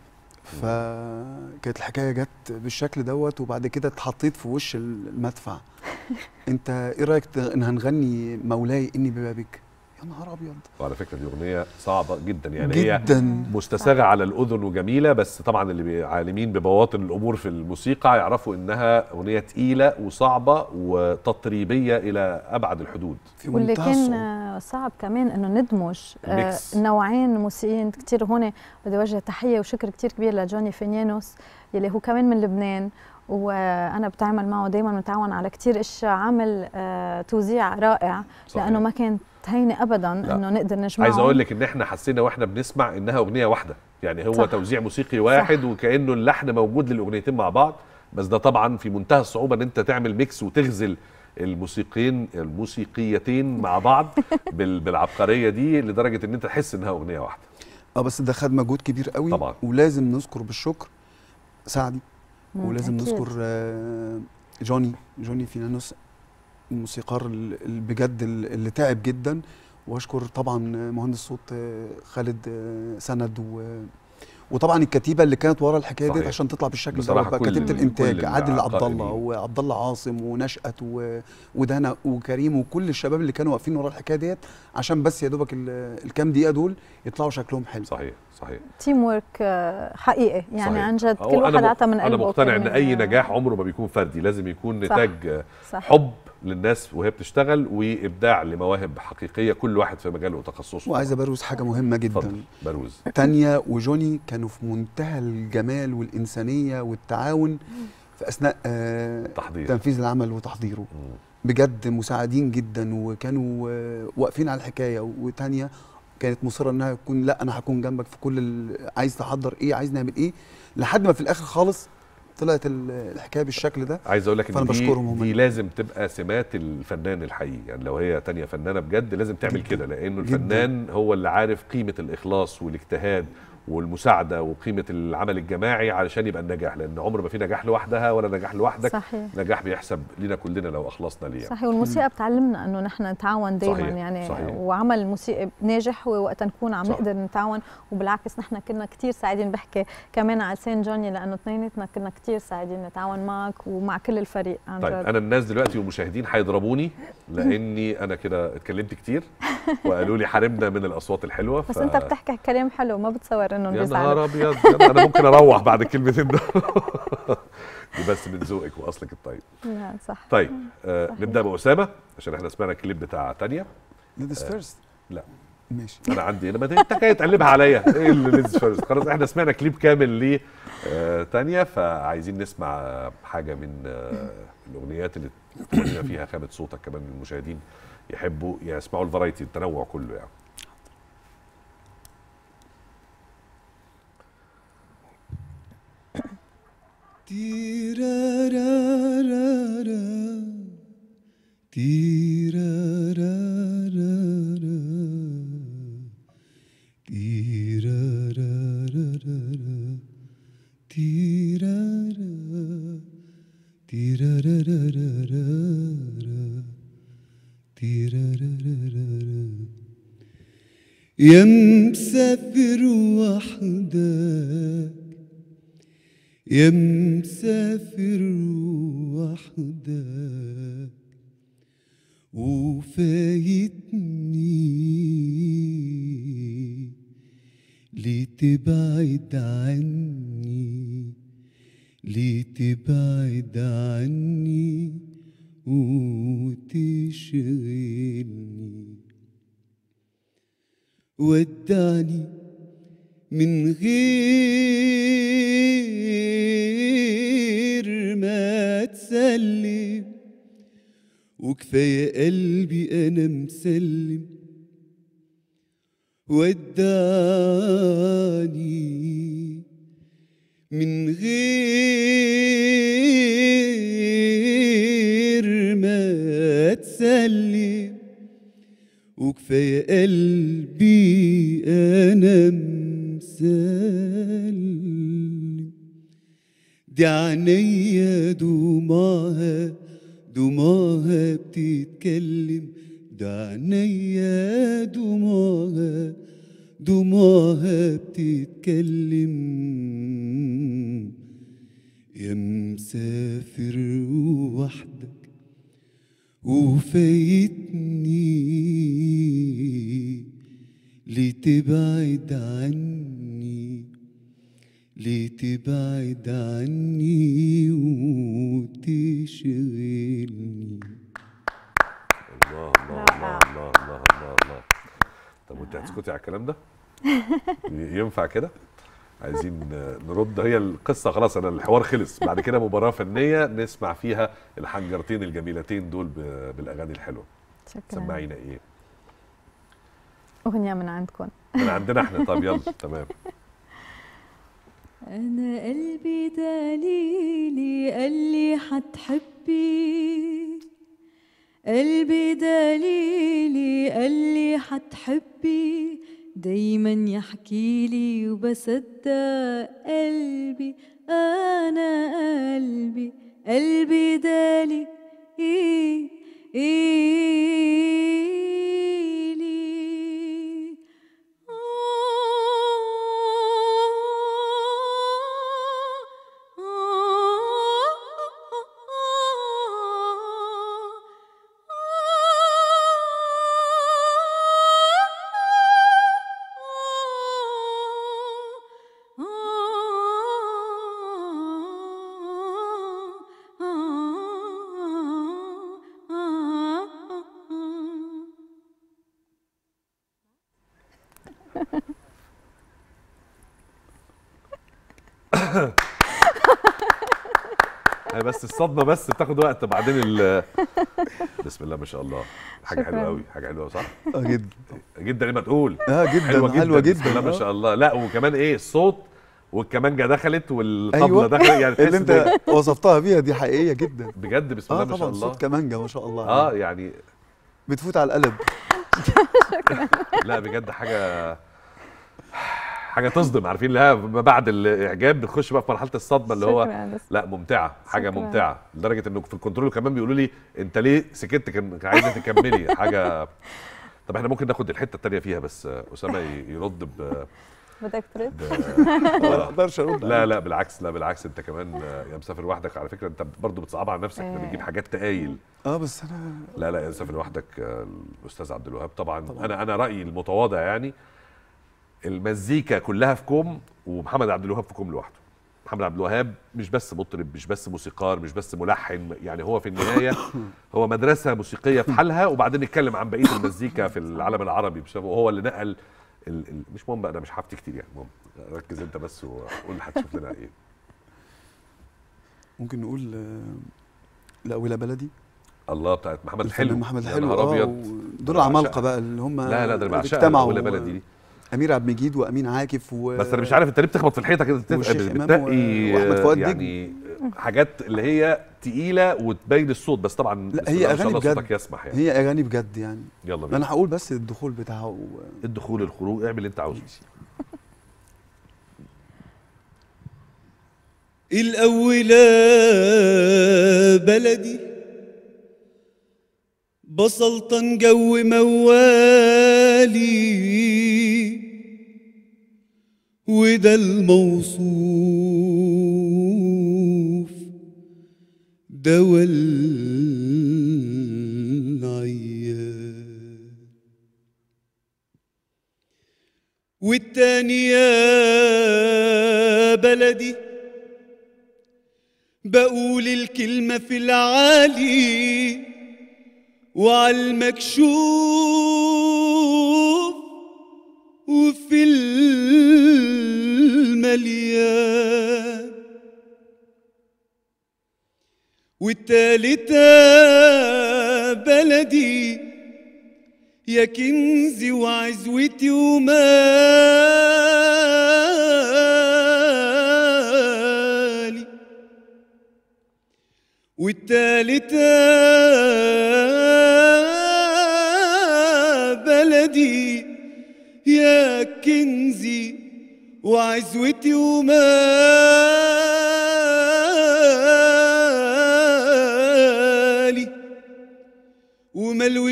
فكانت الحكايه جت بالشكل دوت وبعد كده اتحطيت في وش المدفع انت ايه رايك ت- ان هنغني مولاي اني ببابك يا نهار ابيض وعلى فكره دي اغنيه صعبه جدا يعني هي جدا مستساغه على الاذن وجميله بس طبعا اللي بي- عالمين ببواطن الامور في الموسيقى يعرفوا انها اغنيه تقيله وصعبه وتطريبيه الى ابعد الحدود في واللي منتهى كان الصعوبة. آه، صعب كمان انه ندمج آه، الميكس. نوعين موسيقيين كتير هون بدي اوجه تحيه وشكر كتير كبير لجوني فينيانوس يلي هو كمان من لبنان وانا بتعامل معه دائما بنتعاون على كتير اشياء عامل آه، توزيع رائع صحيح. لانه ما كانت هينه ابدا انه نقدر نجمعهم عايز اقول لك ان احنا حسينا واحنا بنسمع انها اغنيه واحده يعني هو صح. توزيع موسيقي واحد صح. وكانه اللحن موجود للاغنيتين مع بعض بس ده طبعا في منتهى الصعوبه ان انت تعمل ميكس وتغزل الموسيقيين الموسيقيتين مع بعض بال- بالعبقريه دي لدرجه ان انت تحس انها اغنيه واحده اه بس ده خد مجهود كبير قوي طبعاً. ولازم نذكر بالشكر سعدي مم، ولازم أكيد. نذكر آه، جوني جوني فينانوس الموسيقار ال- ال- بجد ال- اللي تعب جدا واشكر طبعا مهندس صوت آه، خالد آه، سند و وطبعا الكتيبه اللي كانت ورا الحكايه دي صحيح. عشان تطلع بالشكل ده بصراحة بقى كل- كتيبه كل الانتاج عادل عبد الله القائمين. وعبد الله عاصم ونشأت و... ودهنا وكريم وكل الشباب اللي كانوا واقفين ورا الحكايه ديت عشان بس يا دوبك ال- الكام دقيقه دول يطلعوا شكلهم حلو صحيح صحيح تيم ورك آه، حقيقي يعني صحيح. عن جد هو كل أنا واحد مق- عطى من قلبه انا مقتنع ان كمان. اي نجاح عمره ما بيكون فردي لازم يكون صح. نتاج آه، صح حب للناس وهي بتشتغل وابداع لمواهب حقيقيه كل واحد في مجاله وتخصصه وعايز ابروز حاجه مهمه جدا اتفضل بروز تانيا وجوني كانوا في منتهى الجمال والإنسانية والتعاون في أثناء آه، تحضير تنفيذ العمل وتحضيره مم. بجد مساعدين جدا وكانوا آه، واقفين على الحكاية وتانيا كانت مصرة انها تكون لا انا هكون جنبك في كل ال- عايز تحضر ايه عايز نعمل ايه لحد ما في الاخر خالص طلعت ال- الحكايه بالشكل ده عايز اقول لك ان فأنا دي, بشكرهم هم. دي لازم تبقى سمات الفنان الحقيقي يعني لو هي تانية فنانه بجد لازم تعمل جداً. كده لانه جداً. الفنان هو اللي عارف قيمه الاخلاص والاجتهاد والمساعده وقيمه العمل الجماعي علشان يبقى النجاح لان عمر ما في نجاح لوحدها ولا نجاح لوحدك صحيح نجاح بيحسب لينا كلنا لو اخلصنا ليه يعني. صحيح والموسيقى بتعلمنا انه نحن نتعاون دائما صحيح، يعني صحيح. وعمل الموسيقى ناجح هو وقت نكون عم صح. نقدر نتعاون وبالعكس نحن كنا كثير سعيدين بحكي كمان على لسان جوني لانه اثنيناتنا كنا كثير سعيدين نتعاون معك ومع كل الفريق عن طيب جد انا الناس دلوقتي والمشاهدين هيضربوني لاني انا كده اتكلمت كتير وقالوا لي حارمنا من الاصوات الحلوه بس انت بتحكي كلام حلو ما بتصور انه يا بيزعلوا نهار ابيض يلا انا ممكن اروح بعد الكلمتين دول دي بس من ذوقك واصلك الطيب لا صح طيب آه نبدا باسامه عشان احنا سمعنا الكليب بتاع تانيا ليديز فيرست لا. ماشي انا عندي انا ما انت جاي تقلبها عليا ايه اللي ليدز فيرست خلاص احنا سمعنا كليب كامل ل آه تانيا فعايزين نسمع آه، حاجه من آه الاغنيات اللي تكلمنا فيها خامه صوتك كمان المشاهدين يحبوا يسمعوا الفرايتي التنوع كله يعني تيرارارارا تيرارارارا تيرارارارا تيرارا تيرارارارا تيرارارارا يا مسافر وحدك يا مسافر وحدك وفايتني ليه تبعد عني ليه تبعد عني وتشغلني ودعني من غير ما تسلم وكفاية قلبي أنا مسلم ودعني من غير ما تسلم وكفاية قلبي أنا مسلم دي عينيا دموعها دموعها بتتكلم ده عينيا دموعها دموعها بتتكلم يا مسافر وحدك وفايتني تبعد عني ليه تبعد عني وتشغلني الله الله الله الله الله الله الله طب وانت هتسكتي على الكلام ده؟ ي- ينفع كده؟ عايزين نرد هي القصه خلاص انا الحوار خلص بعد كده مباراه فنيه نسمع فيها الحنجرتين الجميلتين دول ب- بالاغاني الحلوه شكرا سمعينا ايه؟ اغنيه من عندكم من عندنا احنا طب يلا تمام أنا قلبي دليلي قال لي حتحبي قلبي دليلي قال لي حتحبي دايما يحكي لي وبصدق قلبي أنا قلبي قلبي دالي إيه إيلي هي بس الصدمه بس بتاخد وقت بعدين ال بسم الله ما شاء الله حاجه شكراً. حلوه قوي حاجه حلوه صح اه جدا جدا لما تقول اه جدا حلوه جدا, حلوه بسم الله جدا ما آه. شاء الله لا وكمان ايه الصوت والكمانجه دخلت والطبله ايوه دخلت يعني تحس اللي إن- انت وصفتها بيها دي حقيقيه جدا بجد بسم اه الله ما شاء طبعا الله صوت كمانجه ما شاء الله اه يعني بتفوت على القلب لا بجد حاجه حاجه تصدم عارفين لها ما بعد الاعجاب بتخش بقى في مرحله الصدمه اللي هو شكراً. لا ممتعه حاجه شكراً. ممتعه لدرجه انه في الكنترول كمان بيقولوا لي انت ليه سكت كان كان عايزه تكملي حاجه طب احنا ممكن ناخد الحته الثانيه فيها بس آه، اسامه ي- يرد ب... بدك ترد ب... ما اقدرش ارد لا لا بالعكس لا بالعكس انت كمان آه، يا مسافر لوحدك على فكره انت برضو بتصعبها على نفسك آه. بتجيب حاجات تقايل اه بس انا لا لا يا مسافر لوحدك آه، الاستاذ عبد الوهاب طبعا, طبعاً. طبعا. انا انا رايي المتواضع يعني المزيكا كلها في كوم ومحمد عبد الوهاب في كوم لوحده محمد عبد الوهاب مش بس مطرب مش بس موسيقار مش بس ملحن يعني هو في النهايه هو مدرسه موسيقيه في حالها وبعدين نتكلم عن بقيه المزيكا في العالم العربي بسبب وهو اللي نقل ال ال مش مهم بقى انا مش هفتي كتير يعني المهم ركز انت بس وقول هتشوف لنا ايه ممكن نقول آه، لا ولا بلدي الله بتاعت محمد الفنان الحلو محمد يا الحلو نهار اه ابيض دول أنا عمالقه بعشقها. بقى اللي هم لا لا ده انا بعشقها اجتمعوا ولا بلدي دي امير عبد المجيد وامين عاكف و بس انا مش عارف انت ليه بتخبط في الحيطه كده بتبقى والشيخ إمام بتنقي و- وأحمد فؤاد يعني حاجات اللي هي تقيله وتبين الصوت بس طبعا لا بسم هي الله ما شاء اغاني الله بجد صوتك يسمح يعني هي اغاني بجد يعني يلا بينا انا هقول بس الدخول بتاعه و... الدخول الخروج اعمل اللي انت عاوزه الأولى بلدي بسلطن جو موالي وده الموصوف دوا العيان والتانية بلدي بقول الكلمة في العالي وعلى المكشوف وفي المليان والتالتة بلدي يا كنزي وعزوتي ومالي والتالتة بلدي يا كنزي وعزوتي ومالي وملو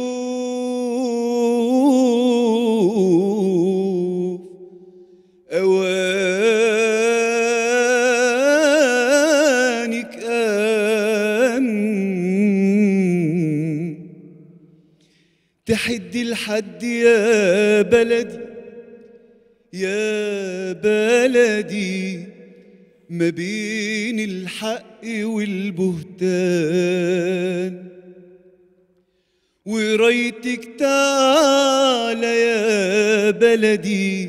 الشوف أوانك أن تحدي الحد يا بلدي يا بلدي ما بين الحق والبهتان ورايتك تعالى يا بلدي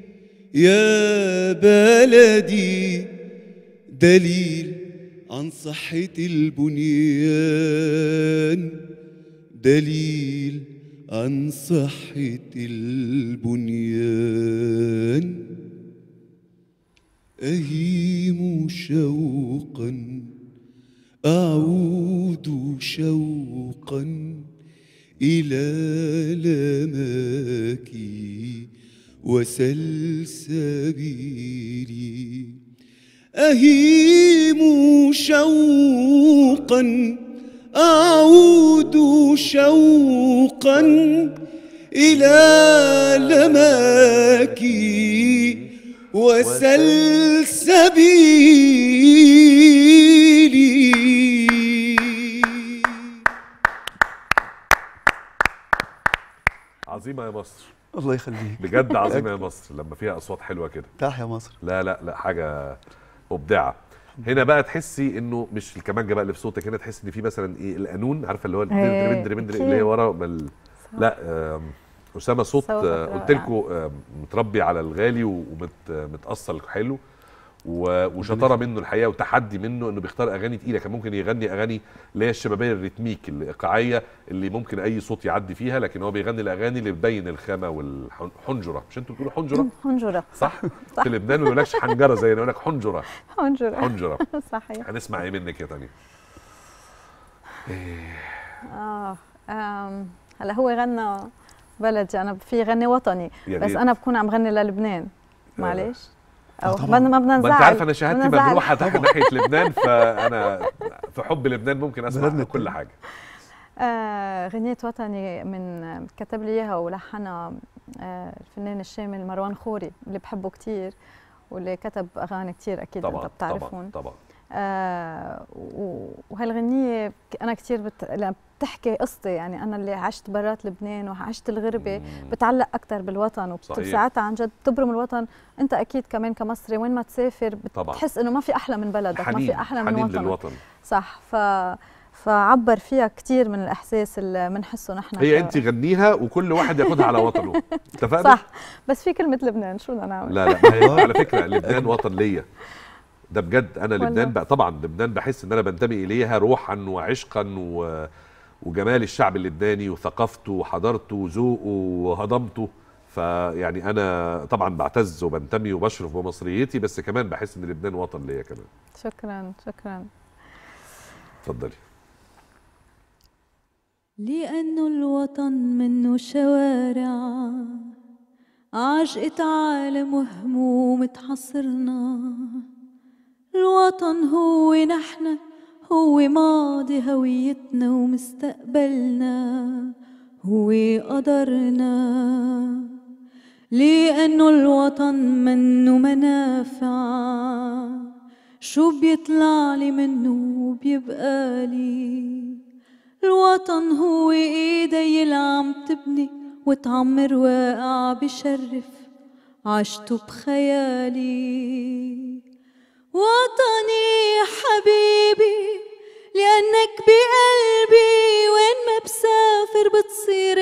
يا بلدي دليل عن صحة البنيان دليل عن صحة البنيان أهيم شوقا أعود شوقا إلى لماك وسلسبيلي أهيم شوقا أعود شوقا إلى لماك وسلسبيلي عظيمه يا مصر الله يخليك بجد عظيمه يا مصر لما فيها اصوات حلوه كده تحيا مصر لا لا لا حاجه مبدعه هنا بقى تحسي انه مش الكمانجه بقى اللي في صوتك هنا تحس ان في مثلا ايه القانون عارفه اللي هو إيه، البندر بندر أكيد. اللي هي ورا بل لا آم، اسامه صوت صوتك آه، قلت رائع. لكم آم، متربي على الغالي ومتاصل حلو و- وشطاره منه الحقيقه وتحدي منه انه بيختار اغاني تقيله كان ممكن يغني اغاني اللي هي الشبابيه الريتميك الايقاعيه اللي ممكن اي صوت يعدي فيها لكن هو بيغني الاغاني اللي بتبين الخامه والحنجره مش انتوا بتقولوا حنجره حنجرة صح؟ صح. في لبنان ما بيقولكش حنجره زي يقول لك حنجره حنجرة حنجره صحيح هنسمع ايه منك يا تانية؟ اه آم، هلا هو غنى بلدي انا في غني وطني يا بس ريت. انا بكون عم غني للبنان معلش او طبعاً. بدنا ما بدنا ما نزعل انت عارف انا شهادتي بدنا نزعل. مجروحه تحت ناحيه لبنان فانا في حب لبنان ممكن اسمع بلدنا كل حاجه آه غنية وطني من كتب لي اياها ولحنها آه الفنان الشامل مروان خوري اللي بحبه كتير واللي كتب اغاني كتير اكيد طبعا انت طبعا بتعرفهم طبعا آه و- وهالغنية ك- أنا كتير بت... لما بتحكي قصتي يعني أنا اللي عشت برات لبنان وعشت الغربة مم. بتعلق أكثر بالوطن صحيح. وساعتها عن جد بتبرم الوطن أنت أكيد كمان كمصري وين ما تسافر طبعا. بتحس إنه ما في أحلى من بلدك ما حنين في أحلى من حنين وطنك للوطن صح ف فعبر فيها كتير من الإحساس اللي بنحسه نحن هي ك- انت غنيها وكل واحد ياخدها على وطنه اتفقنا؟ صح بس في كلمة لبنان شو بدنا نعمل لا لا ما هي على فكره لبنان وطن ليا ده بجد انا والله. لبنان بقى طبعا لبنان بحس ان انا بنتمي اليها روحا وعشقا و... وجمال الشعب اللبناني وثقافته وحضارته وذوقه وهضمته فيعني انا طبعا بعتز وبنتمي وبشرف بمصريتي بس كمان بحس ان لبنان وطن ليا كمان شكرا شكرا اتفضلي لأنه الوطن منه شوارع عشقة عالم وهموم تحصرنا الوطن هو نحن هو ماضي هويتنا ومستقبلنا هو قدرنا لأنه الوطن منه منافع شو بيطلع لي منه بيبقى لي الوطن هو ايدي اللي عم تبني وتعمر واقع بشرف عشته بخيالي وطني حبيبي لأنك بقلبي وين ما بسافر بتصير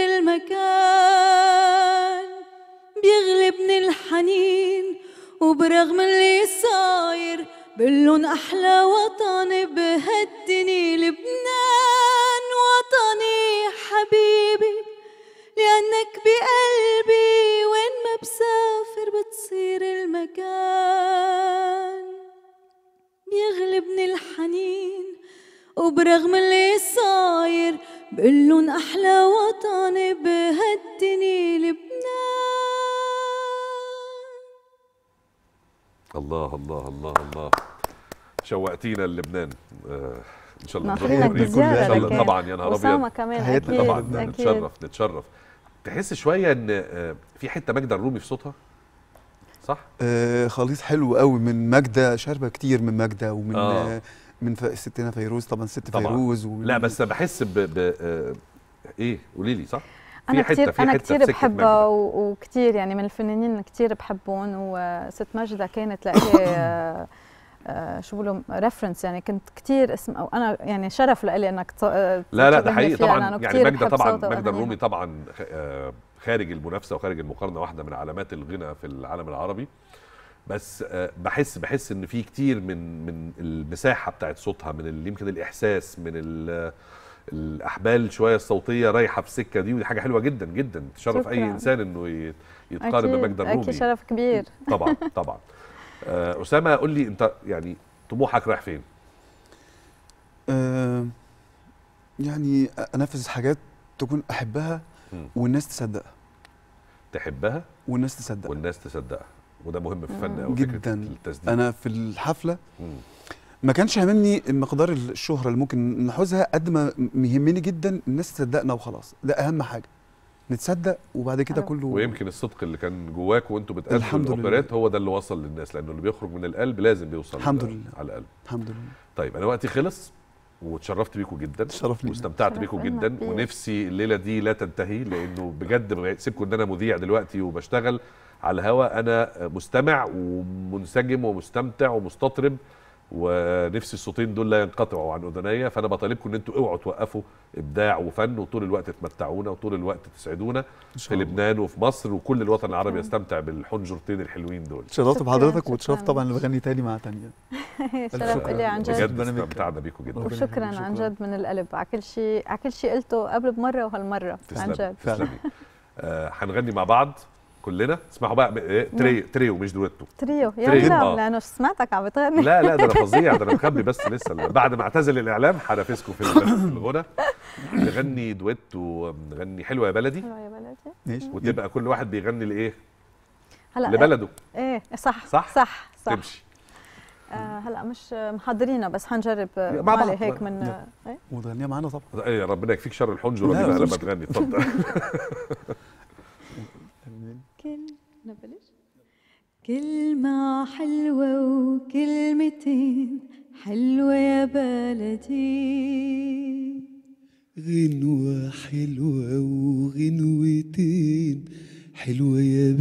المكان بيغلبني الحنين وبرغم اللي صاير بقلن أحلى وطن بهالدنيا لبنان وطني حبيبي لأنك بقلبي وين ما بسافر بتصير المكان بيغلبني الحنين وبرغم اللي صاير بقلن أحلى وطن بهالدنيا لبنان الله الله الله الله شوقتينا للبنان آه ان شاء الله ناخذينك نروح قريب. بزيارة ان شاء الله لكن. طبعا يا نهار أسامة ابيض كمان حياتنا أكيد طبعا لبنان. أكيد نتشرف نتشرف تحس شويه ان آه، في حته ماجدة الرومي في صوتها صح آه خليط حلو قوي من ماجدة شاربة كتير من ماجدة ومن آه. آه. من ف... ستنا فيروز طبعا ست طبعاً. فيروز ومن لا بس بحس ب, ب... آه، ايه قولي لي صح انا حتة- كثير في انا حتة في كثير سكة بحبها و- وكثير يعني من الفنانين اللي كثير بحبهم وست ماجده كانت لإلي آه، آه، شو بقولوا ريفرنس يعني كنت كثير اسم او انا يعني شرف لإلي انك ت- آه، لا لا ده تشبهني حقيقي فيها، طبعا لأنه يعني كتير ماجدة بحب طبعا صوتها ماجدة وأغانيها. الرومي طبعا خ- آه، خارج المنافسه وخارج المقارنه واحده من علامات الغنى في العالم العربي بس آه، بحس بحس ان في كتير من من المساحه بتاعت صوتها من ال- يمكن الاحساس من ال- الاحبال شويه الصوتيه رايحه في السكه دي ودي حاجه حلوه جدا جدا تشرف اي شكراً. انسان انه ي- يتقارن أكيد- بماجدة الرومي اكيد شرف كبير طبعا طبعا آه، اسامه قول لي انت يعني طموحك رايح فين؟ آه يعني انفذ حاجات تكون احبها مم. والناس تصدقها تحبها والناس تصدقها والناس تصدقها وده مهم في الفن مم. قوي فكرة جداً. التسديد انا في الحفله مم. ما كانش هاممني مقدار الشهره اللي ممكن نحوزها قد ما م- يهمني جدا الناس تصدقنا وخلاص ده اهم حاجه نتصدق وبعد كده حلو. كله ويمكن الصدق اللي كان جواك وانتوا بتقدموا الحمد لله. الاوبرات هو ده اللي وصل للناس لانه اللي بيخرج من القلب لازم بيوصل الحمد لل- لله. على القلب الحمد لله طيب انا وقتي خلص واتشرفت بيكم جدا شرف لينا. واستمتعت شرف بيكم لنا جدا كبير. ونفسي الليله دي لا تنتهي لانه بجد بغ- سيبكم ان انا مذيع دلوقتي وبشتغل على الهوا انا مستمع ومنسجم ومستمتع ومستطرب ونفسي الصوتين دول لا ينقطعوا عن اذنيا فانا بطالبكم ان انتوا اوعوا توقفوا ابداع وفن وطول الوقت تمتعونا وطول الوقت تسعدونا ان في شاء الله لبنان وفي مصر وكل الوطن العربي شكراً. يستمتع بالحنجرتين الحلوين دول اتشرفت شكراً، بحضرتك واتشرفت شكراً. طبعا اللي بغني تاني مع تانية شرف لي عن جد بجد برنامج- استمتعنا بيكم جدا ربنا وشكرا يخليك، عن شكراً. جد من القلب على كل شيء على كل شيء قلته قبل بمره وهالمره عن تسلمي جد فعلاً. تسلمي آه، هنغني مع بعض كلنا اسمعوا بقى إيه، تريو تريو مش دويتو تريو تريو، يلا آه. لانه سمعتك عم بتغني لا لا ده انا فظيع ده انا مخبي بس لسه بعد ما اعتزل الاعلام هنافسكم في ال- في الغنى نغني دويتو نغني حلوه يا بلدي حلوة يا بلدي ماشي وتبقى كل واحد بيغني لايه هلا لبلده ايه صح صح؟ صح صح تمشي آه هلا مش محضرينها بس حنجرب آه، مع بعض. مالي هيك من يلا. آه، إيه؟ وتغنيها معانا طبعا ايه ربنا يكفيك شر الحنجره لا، دي لا، بقى لما مش- تغني اتفضل كل نبلش كلمة حلوة وكلمتين حلوة يا بلدي غنوة حلوة وغنوتين حلوة يا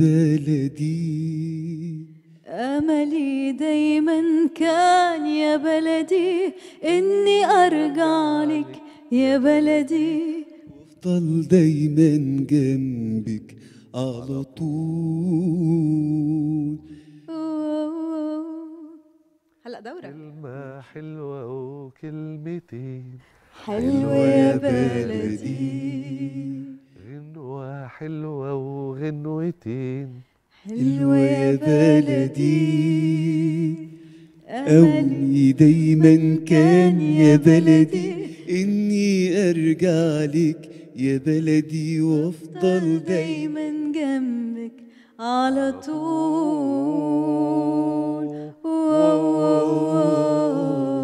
بلدي أملي دايما كان يا بلدي إني أرجع لك يا بلدي افضل دايما جنبك على طول هلا دورك كلمه حلوه وكلمتين حلوة يا بلدي غنوه حلوه وغنوتين حلوة يا بلدي أملي دايما كان يا بلدي إني أرجع لك يا بلدي وأفضل دايما دايما جنبك على طول